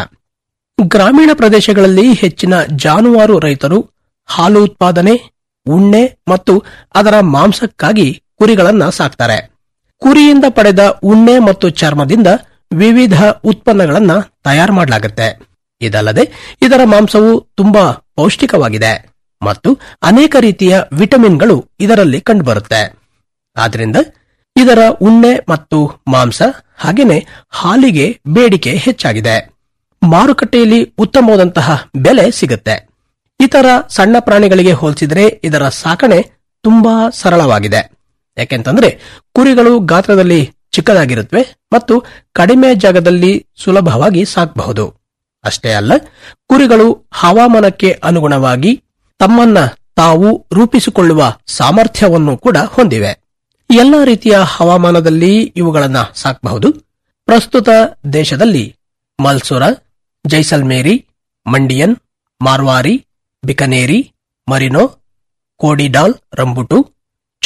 ಗ್ರಾಮೀಣ ಪ್ರದೇಶಗಳಲ್ಲಿ ಹೆಚ್ಚಿನ ಜಾನುವಾರು ರೈತರು ಹಾಲು ಉತ್ಪಾದನೆ ಉಣ್ಣೆ ಮತ್ತು ಅದರ ಮಾಂಸಕ್ಕಾಗಿ ಕುರಿಗಳನ್ನ ಸಾಕ್ತಾರೆ ಕುರಿಯಿಂದ ಪಡೆದ ಉಣ್ಣೆ ಮತ್ತು ಚರ್ಮದಿಂದ ವಿವಿಧ ಉತ್ಪನ್ನಗಳನ್ನ ತಯಾರು ಮಾಡಲಾಗುತ್ತೆ ಇದಲ್ಲದೆ ಇದರ ಮಾಂಸವು ತುಂಬಾ ಪೌಷ್ಟಿಕವಾಗಿದೆ ಮತ್ತು ಅನೇಕ ರೀತಿಯ ವಿಟಮಿನ್ಗಳು ಇದರಲ್ಲಿ ಕಂಡುಬರುತ್ತೆ ಆದ್ರಿಂದ ಇದರ ಉಣ್ಣೆ ಮತ್ತು ಮಾಂಸ ಹಾಗೇನೆ ಹಾಲಿಗೆ ಬೇಡಿಕೆ ಹೆಚ್ಚಾಗಿದೆ ಮಾರುಕಟ್ಟೆಯಲ್ಲಿ ಉತ್ತಮವಾದಂತಹ ಬೆಲೆ ಸಿಗುತ್ತೆ ಇತರ ಸಣ್ಣ ಪ್ರಾಣಿಗಳಿಗೆ ಹೋಲಿಸಿದರೆ ಇದರ ಸಾಕಣೆ ತುಂಬಾ ಸರಳವಾಗಿದೆ ಯಾಕೆಂತಂದ್ರೆ ಕುರಿಗಳು ಗಾತ್ರದಲ್ಲಿ ಚಿಕ್ಕದಾಗಿರುತ್ತವೆ ಮತ್ತು ಕಡಿಮೆ ಜಾಗದಲ್ಲಿ ಸುಲಭವಾಗಿ ಸಾಕಬಹುದು ಅಷ್ಟೇ ಅಲ್ಲ ಕುರಿಗಳು ಹವಾಮಾನಕ್ಕೆ ಅನುಗುಣವಾಗಿ ತಮ್ಮನ್ನ ತಾವು ರೂಪಿಸಿಕೊಳ್ಳುವ ಸಾಮರ್ಥ್ಯವನ್ನು ಕೂಡ ಹೊಂದಿವೆ ಎಲ್ಲ ರೀತಿಯ ಹವಾಮಾನದಲ್ಲಿ ಇವುಗಳನ್ನ ಸಾಕಬಹುದು ಪ್ರಸ್ತುತ ದೇಶದಲ್ಲಿ ಮಲ್ಸುರ ಜೈಸಲ್ಮೇರಿ ಮಂಡಿಯನ್ ಮಾರ್ವಾರಿ ಬಿಕನೇರಿ ಮರಿನೋ ಕೋಡಿಡಾಲ್ ರಂಬುಟು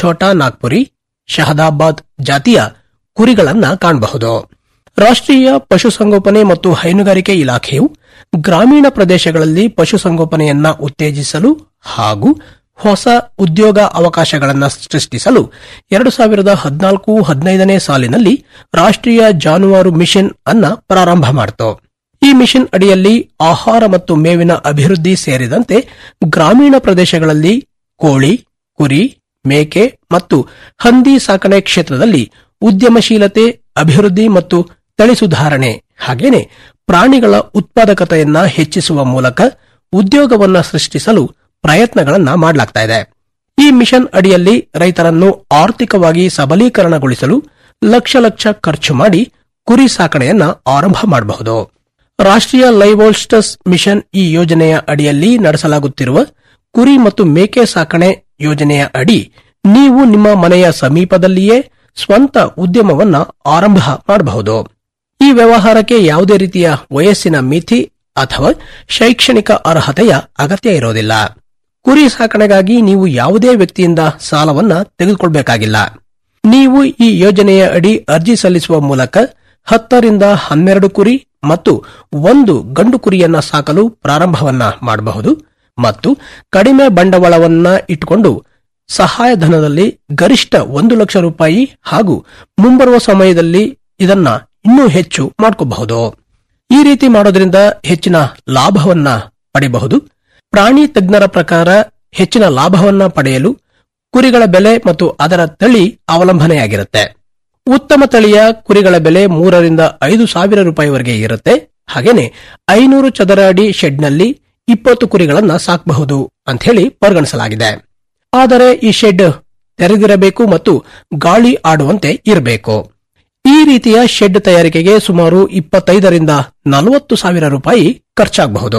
ಛೋಟಾ ನಾಗ್ಪುರಿ ಶಹದಾಬಾದ್ ಜಾತಿಯ ಕುರಿಗಳನ್ನ ಕಾಣಬಹುದು ರಾಷ್ಟ್ರೀಯ ಪಶುಸಂಗೋಪನೆ ಮತ್ತು ಹೈನುಗಾರಿಕೆ ಇಲಾಖೆಯು ಗ್ರಾಮೀಣ ಪ್ರದೇಶಗಳಲ್ಲಿ ಪಶುಸಂಗೋಪನೆಯನ್ನ ಉತ್ತೇಜಿಸಲು ಹಾಗೂ ಹೊಸ ಉದ್ಯೋಗ ಅವಕಾಶಗಳನ್ನು ಸೃಷ್ಟಿಸಲು ಎರಡು ಸಾವಿರದ ಹದಿನಾಲ್ಕು ಹದಿನೈದನೇ ಸಾಲಿನಲ್ಲಿ ರಾಷ್ಟ್ರೀಯ ಜಾನುವಾರು ಮಿಷನ್ ಅನ್ನ ಪ್ರಾರಂಭ ಮಾಡಿತು ಈ ಮಿಷನ್ ಅಡಿಯಲ್ಲಿ ಆಹಾರ ಮತ್ತು ಮೇವಿನ ಅಭಿವೃದ್ಧಿ ಸೇರಿದಂತೆ ಗ್ರಾಮೀಣ ಪ್ರದೇಶಗಳಲ್ಲಿ ಕೋಳಿ ಕುರಿ ಮೇಕೆ ಮತ್ತು ಹಂದಿ ಸಾಕಣೆ ಕ್ಷೇತ್ರದಲ್ಲಿ ಉದ್ಯಮಶೀಲತೆ ಅಭಿವೃದ್ಧಿ ಮತ್ತು ತಳಿ ಸುಧಾರಣೆ ಹಾಗೇನೆ ಪ್ರಾಣಿಗಳ ಉತ್ಪಾದಕತೆಯನ್ನ ಹೆಚ್ಚಿಸುವ ಮೂಲಕ ಉದ್ಯೋಗವನ್ನ ಸೃಷ್ಟಿಸಲು ಪ್ರಯತ್ನಗಳನ್ನ ಮಾಡಲಾಗ್ತಾ ಇದೆ ಈ ಮಿಷನ್ ಅಡಿಯಲ್ಲಿ ರೈತರನ್ನು ಆರ್ಥಿಕವಾಗಿ ಸಬಲೀಕರಣಗೊಳಿಸಲು ಲಕ್ಷ ಲಕ್ಷ ಖರ್ಚು ಮಾಡಿ ಕುರಿ ಸಾಕಣೆಯನ್ನ ಆರಂಭ ಮಾಡಬಹುದು ರಾಷ್ಟ್ರೀಯ ಲೈವೋಲ್ಸ್ಟಸ್ ಮಿಷನ್ ಈ ಯೋಜನೆಯ ಅಡಿಯಲ್ಲಿ ನಡೆಸಲಾಗುತ್ತಿರುವ ಕುರಿ ಮತ್ತು ಮೇಕೆ ಸಾಕಣೆ ಯೋಜನೆಯ ಅಡಿ ನೀವು ನಿಮ್ಮ ಮನೆಯ ಸಮೀಪದಲ್ಲಿಯೇ ಸ್ವಂತ ಉದ್ಯಮವನ್ನ ಆರಂಭ ಮಾಡಬಹುದು ಈ ವ್ಯವಹಾರಕ್ಕೆ ಯಾವುದೇ ರೀತಿಯ ವಯಸ್ಸಿನ ಮಿತಿ ಅಥವಾ ಶೈಕ್ಷಣಿಕ ಅರ್ಹತೆಯ ಅಗತ್ಯ ಇರೋದಿಲ್ಲ ಕುರಿ ಸಾಕಣೆಗಾಗಿ ನೀವು ಯಾವುದೇ ವ್ಯಕ್ತಿಯಿಂದ ಸಾಲವನ್ನ ತೆಗೆದುಕೊಳ್ಬೇಕಾಗಿಲ್ಲ ನೀವು ಈ ಯೋಜನೆಯ ಅಡಿ ಅರ್ಜಿ ಸಲ್ಲಿಸುವ ಮೂಲಕ ಹತ್ತರಿಂದ ಹನ್ನೆರಡು ಕುರಿ ಮತ್ತು ಒಂದು ಗಂಡು ಕುರಿಯನ್ನ ಸಾಕಲು ಪ್ರಾರಂಭವನ್ನ ಮಾಡಬಹುದು ಮತ್ತು ಕಡಿಮೆ ಬಂಡವಾಳವನ್ನ ಇಟ್ಟುಕೊಂಡು ಸಹಾಯಧನದಲ್ಲಿ ಗರಿಷ್ಠ ಒಂದು ಲಕ್ಷ ರೂಪಾಯಿ ಹಾಗೂ ಮುಂಬರುವ ಸಮಯದಲ್ಲಿ ಇದನ್ನ ಇನ್ನೂ ಹೆಚ್ಚು ಮಾಡ್ಕೋಬಹುದು ಈ ರೀತಿ ಮಾಡೋದ್ರಿಂದ ಹೆಚ್ಚಿನ ಲಾಭವನ್ನ ಪಡೆಯಬಹುದು ಪ್ರಾಣಿ ತಜ್ಞರ ಪ್ರಕಾರ ಹೆಚ್ಚಿನ ಲಾಭವನ್ನ ಪಡೆಯಲು ಕುರಿಗಳ ಬೆಲೆ ಮತ್ತು ಅದರ ತಳಿ ಅವಲಂಬನೆಯಾಗಿರುತ್ತೆ ಉತ್ತಮ ತಳಿಯ ಕುರಿಗಳ ಬೆಲೆ ಮೂರರಿಂದ ಐದು ಸಾವಿರ ರೂಪಾಯಿವರೆಗೆ ಇರುತ್ತೆ ಹಾಗೇನೆ ಐನೂರು ಚದರ ಅಡಿ ಶೆಡ್ನಲ್ಲಿ ಇಪ್ಪತ್ತು ಕುರಿಗಳನ್ನ ಸಾಕಬಹುದು ಅಂತ ಹೇಳಿ ಪರಿಗಣಿಸಲಾಗಿದೆ ಆದರೆ ಈ ಶೆಡ್ ತೆರೆದಿರಬೇಕು ಮತ್ತು ಗಾಳಿ ಆಡುವಂತೆ ಇರಬೇಕು ಈ ರೀತಿಯ ಶೆಡ್ ತಯಾರಿಕೆಗೆ ಸುಮಾರು ಇಪ್ಪತ್ತೈದರಿಂದ ನಲವತ್ತು ಸಾವಿರ ರೂಪಾಯಿ ಖರ್ಚಾಗಬಹುದು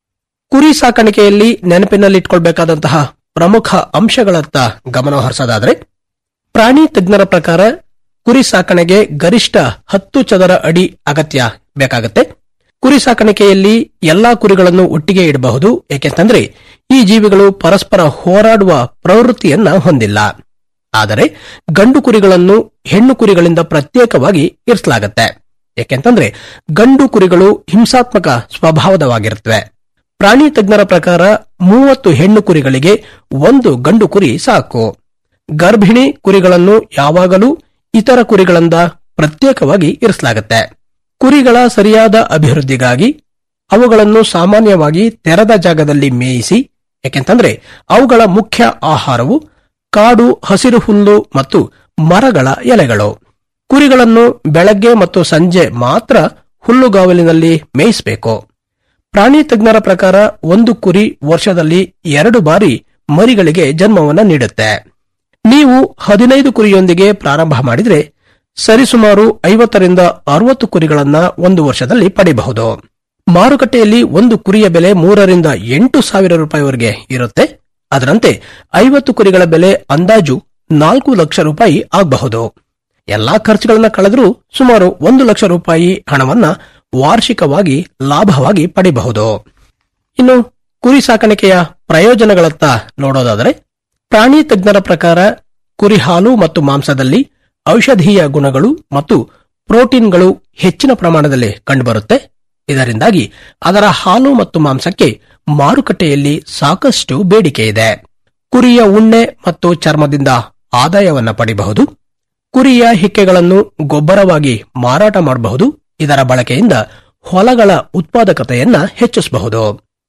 ಕುರಿ ಸಾಕಾಣಿಕೆಯಲ್ಲಿ ನೆನಪಿನಲ್ಲಿಟ್ಕೊಳ್ಬೇಕಾದಂತಹ ಪ್ರಮುಖ ಅಂಶಗಳತ್ತ ಗಮನ ಹರಿಸೋದಾದ್ರೆ ಪ್ರಾಣಿ ತಜ್ಞರ ಪ್ರಕಾರ ಕುರಿ ಸಾಕಣೆಗೆ ಗರಿಷ್ಠ ಹತ್ತು ಚದರ ಅಡಿ ಅಗತ್ಯ ಬೇಕಾಗುತ್ತೆ ಕುರಿ ಸಾಕಾಣಿಕೆಯಲ್ಲಿ ಎಲ್ಲಾ ಕುರಿಗಳನ್ನು ಒಟ್ಟಿಗೆ ಇಡಬಹುದು ಏಕೆಂತಂದ್ರೆ ಈ ಜೀವಿಗಳು ಪರಸ್ಪರ ಹೋರಾಡುವ ಪ್ರವೃತ್ತಿಯನ್ನ ಹೊಂದಿಲ್ಲ ಆದರೆ ಗಂಡು ಕುರಿಗಳನ್ನು ಹೆಣ್ಣು ಕುರಿಗಳಿಂದ ಪ್ರತ್ಯೇಕವಾಗಿ ಇರಿಸಲಾಗತ್ತೆ ಏಕೆಂತಂದ್ರೆ ಗಂಡು ಕುರಿಗಳು ಹಿಂಸಾತ್ಮಕ ಸ್ವಭಾವದವಾಗಿರುತ್ತವೆ ಪ್ರಾಣಿ ತಜ್ಞರ ಪ್ರಕಾರ ಮೂವತ್ತು ಹೆಣ್ಣು ಕುರಿಗಳಿಗೆ ಒಂದು ಗಂಡು ಕುರಿ ಸಾಕು ಗರ್ಭಿಣಿ ಕುರಿಗಳನ್ನು ಯಾವಾಗಲೂ ಇತರ ಕುರಿಗಳಿಂದ ಪ್ರತ್ಯೇಕವಾಗಿ ಇರಿಸಲಾಗುತ್ತೆ ಕುರಿಗಳ ಸರಿಯಾದ ಅಭಿವೃದ್ಧಿಗಾಗಿ ಅವುಗಳನ್ನು ಸಾಮಾನ್ಯವಾಗಿ ತೆರೆದ ಜಾಗದಲ್ಲಿ ಮೇಯಿಸಿ ಏಕೆಂತಂದ್ರೆ ಅವುಗಳ ಮುಖ್ಯ ಆಹಾರವು ಕಾಡು ಹಸಿರು ಹುಲ್ಲು ಮತ್ತು ಮರಗಳ ಎಲೆಗಳು ಕುರಿಗಳನ್ನು ಬೆಳಗ್ಗೆ ಮತ್ತು ಸಂಜೆ ಮಾತ್ರ ಹುಲ್ಲುಗಾವಲಿನಲ್ಲಿ ಮೇಯಿಸಬೇಕು ಪ್ರಾಣಿ ತಜ್ಞರ ಪ್ರಕಾರ ಒಂದು ಕುರಿ ವರ್ಷದಲ್ಲಿ ಎರಡು ಬಾರಿ ಮರಿಗಳಿಗೆ ಜನ್ಮವನ್ನ ನೀಡುತ್ತೆ ನೀವು ಹದಿನೈದು ಕುರಿಯೊಂದಿಗೆ ಪ್ರಾರಂಭ ಮಾಡಿದ್ರೆ ಸರಿಸುಮಾರು ಐವತ್ತರಿಂದ ಅರವತ್ತು ಕುರಿಗಳನ್ನ ಒಂದು ವರ್ಷದಲ್ಲಿ ಪಡೆಯಬಹುದು ಮಾರುಕಟ್ಟೆಯಲ್ಲಿ ಒಂದು ಕುರಿಯ ಬೆಲೆ ಮೂರರಿಂದ ಎಂಟು ಸಾವಿರ ರೂಪಾಯಿವರೆಗೆ ಇರುತ್ತೆ ಅದರಂತೆ ಐವತ್ತು ಕುರಿಗಳ ಬೆಲೆ ಅಂದಾಜು ನಾಲ್ಕು ಲಕ್ಷ ರೂಪಾಯಿ ಆಗಬಹುದು ಎಲ್ಲಾ ಖರ್ಚುಗಳನ್ನ ಕಳೆದರೂ ಸುಮಾರು ಒಂದು ಲಕ್ಷ ರೂಪಾಯಿ ಹಣವನ್ನ ವಾರ್ಷಿಕವಾಗಿ ಲಾಭವಾಗಿ ಪಡೆಯಬಹುದು ಇನ್ನು ಕುರಿ ಸಾಕಾಣಿಕೆಯ ಪ್ರಯೋಜನಗಳತ್ತ ನೋಡೋದಾದರೆ ಪ್ರಾಣಿ ತಜ್ಞರ ಪ್ರಕಾರ ಕುರಿ ಹಾಲು ಮತ್ತು ಮಾಂಸದಲ್ಲಿ ಔಷಧೀಯ ಗುಣಗಳು ಮತ್ತು ಪ್ರೋಟೀನ್ಗಳು ಹೆಚ್ಚಿನ ಪ್ರಮಾಣದಲ್ಲಿ ಕಂಡುಬರುತ್ತೆ ಇದರಿಂದಾಗಿ ಅದರ ಹಾಲು ಮತ್ತು ಮಾಂಸಕ್ಕೆ ಮಾರುಕಟ್ಟೆಯಲ್ಲಿ ಸಾಕಷ್ಟು ಬೇಡಿಕೆ ಇದೆ ಕುರಿಯ ಉಣ್ಣೆ ಮತ್ತು ಚರ್ಮದಿಂದ ಆದಾಯವನ್ನ ಪಡೆಯಬಹುದು ಕುರಿಯ ಹಿಕ್ಕೆಗಳನ್ನು ಗೊಬ್ಬರವಾಗಿ ಮಾರಾಟ ಮಾಡಬಹುದು ಇದರ ಬಳಕೆಯಿಂದ ಹೊಲಗಳ ಉತ್ಪಾದಕತೆಯನ್ನ ಹೆಚ್ಚಿಸಬಹುದು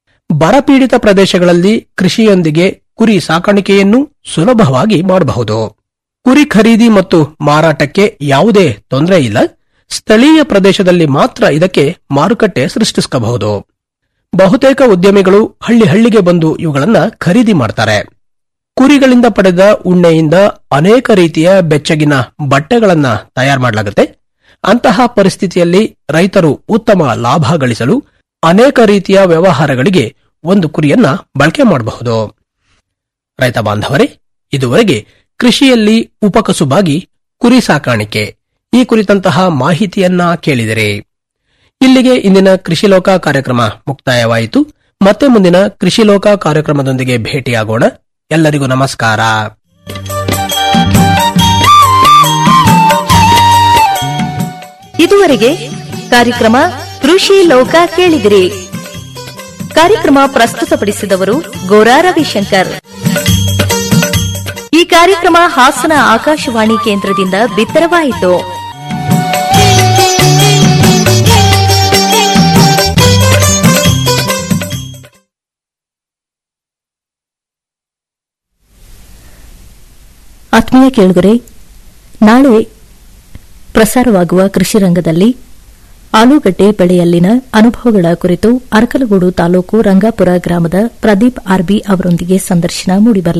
ಬರಪೀಡಿತ ಪ್ರದೇಶಗಳಲ್ಲಿ ಕೃಷಿಯೊಂದಿಗೆ ಕುರಿ ಸಾಕಾಣಿಕೆಯನ್ನು ಸುಲಭವಾಗಿ ಮಾಡಬಹುದು ಕುರಿ ಖರೀದಿ ಮತ್ತು ಮಾರಾಟಕ್ಕೆ ಯಾವುದೇ ತೊಂದರೆ ಇಲ್ಲ ಸ್ಥಳೀಯ ಪ್ರದೇಶದಲ್ಲಿ ಮಾತ್ರ ಇದಕ್ಕೆ ಮಾರುಕಟ್ಟೆ ಸೃಷ್ಟಿಸಬಹುದು ಬಹುತೇಕ ಉದ್ಯಮಿಗಳು ಹಳ್ಳಿ ಹಳ್ಳಿಗೆ ಬಂದು ಇವುಗಳನ್ನ ಖರೀದಿ ಮಾಡ್ತಾರೆ ಕುರಿಗಳಿಂದ ಪಡೆದ ಉಣ್ಣೆಯಿಂದ ಅನೇಕ ರೀತಿಯ ಬೆಚ್ಚಗಿನ ಬಟ್ಟೆಗಳನ್ನ ತಯಾರು ಮಾಡಲಾಗುತ್ತೆ ಅಂತಹ ಪರಿಸ್ಥಿತಿಯಲ್ಲಿ ರೈತರು ಉತ್ತಮ ಲಾಭ ಗಳಿಸಲು ಅನೇಕ ರೀತಿಯ ವ್ಯವಹಾರಗಳಿಗೆ ಒಂದು ಕುರಿಯನ್ನ ಬಳಕೆ ಮಾಡಬಹುದು ರೈತ ಬಾಂಧವರೇ ಇದುವರೆಗೆ ಕೃಷಿಯಲ್ಲಿ ಉಪಕಸುಬಾಗಿ ಕುರಿ ಸಾಕಾಣಿಕೆ ಈ ಕುರಿತಂತಹ ಮಾಹಿತಿಯನ್ನ ಕೇಳಿದರೆ ಇಲ್ಲಿಗೆ ಇಂದಿನ ಕೃಷಿ ಲೋಕ ಕಾರ್ಯಕ್ರಮ ಮುಕ್ತಾಯವಾಯಿತು ಮತ್ತೆ ಮುಂದಿನ ಕೃಷಿ ಲೋಕ ಕಾರ್ಯಕ್ರಮದೊಂದಿಗೆ ಭೇಟಿಯಾಗೋಣ ಎಲ್ಲರಿಗೂ ನಮಸ್ಕಾರ ಇದುವರೆಗೆ ಕಾರ್ಯಕ್ರಮ ಕೃಷಿ ಲೋಕ ಕೇಳಿದಿರಿ ಕಾರ್ಯಕ್ರಮ ಪ್ರಸ್ತುತಪಡಿಸಿದವರು ಗೋರಾ ರವಿಶಂಕರ್ ಈ ಕಾರ್ಯಕ್ರಮ ಹಾಸನ ಆಕಾಶವಾಣಿ ಕೇಂದ್ರದಿಂದ ಬಿತ್ತರವಾಯಿತು ಆತ್ಮೀಯ ಕೇಳುಗರೆ ನಾಳೆ ಪ್ರಸಾರವಾಗುವ ಕೃಷಿ ರಂಗದಲ್ಲಿ ಆಲೂಗಡ್ಡೆ ಬೆಳೆಯಲ್ಲಿನ ಅನುಭವಗಳ ಕುರಿತು ಅರಕಲಗೂಡು ತಾಲೂಕು ರಂಗಾಪುರ ಗ್ರಾಮದ ಪ್ರದೀಪ್ ಆರ್ಬಿ ಅವರೊಂದಿಗೆ ಸಂದರ್ಶನ ಮೂಡಿಬರಲಿದೆ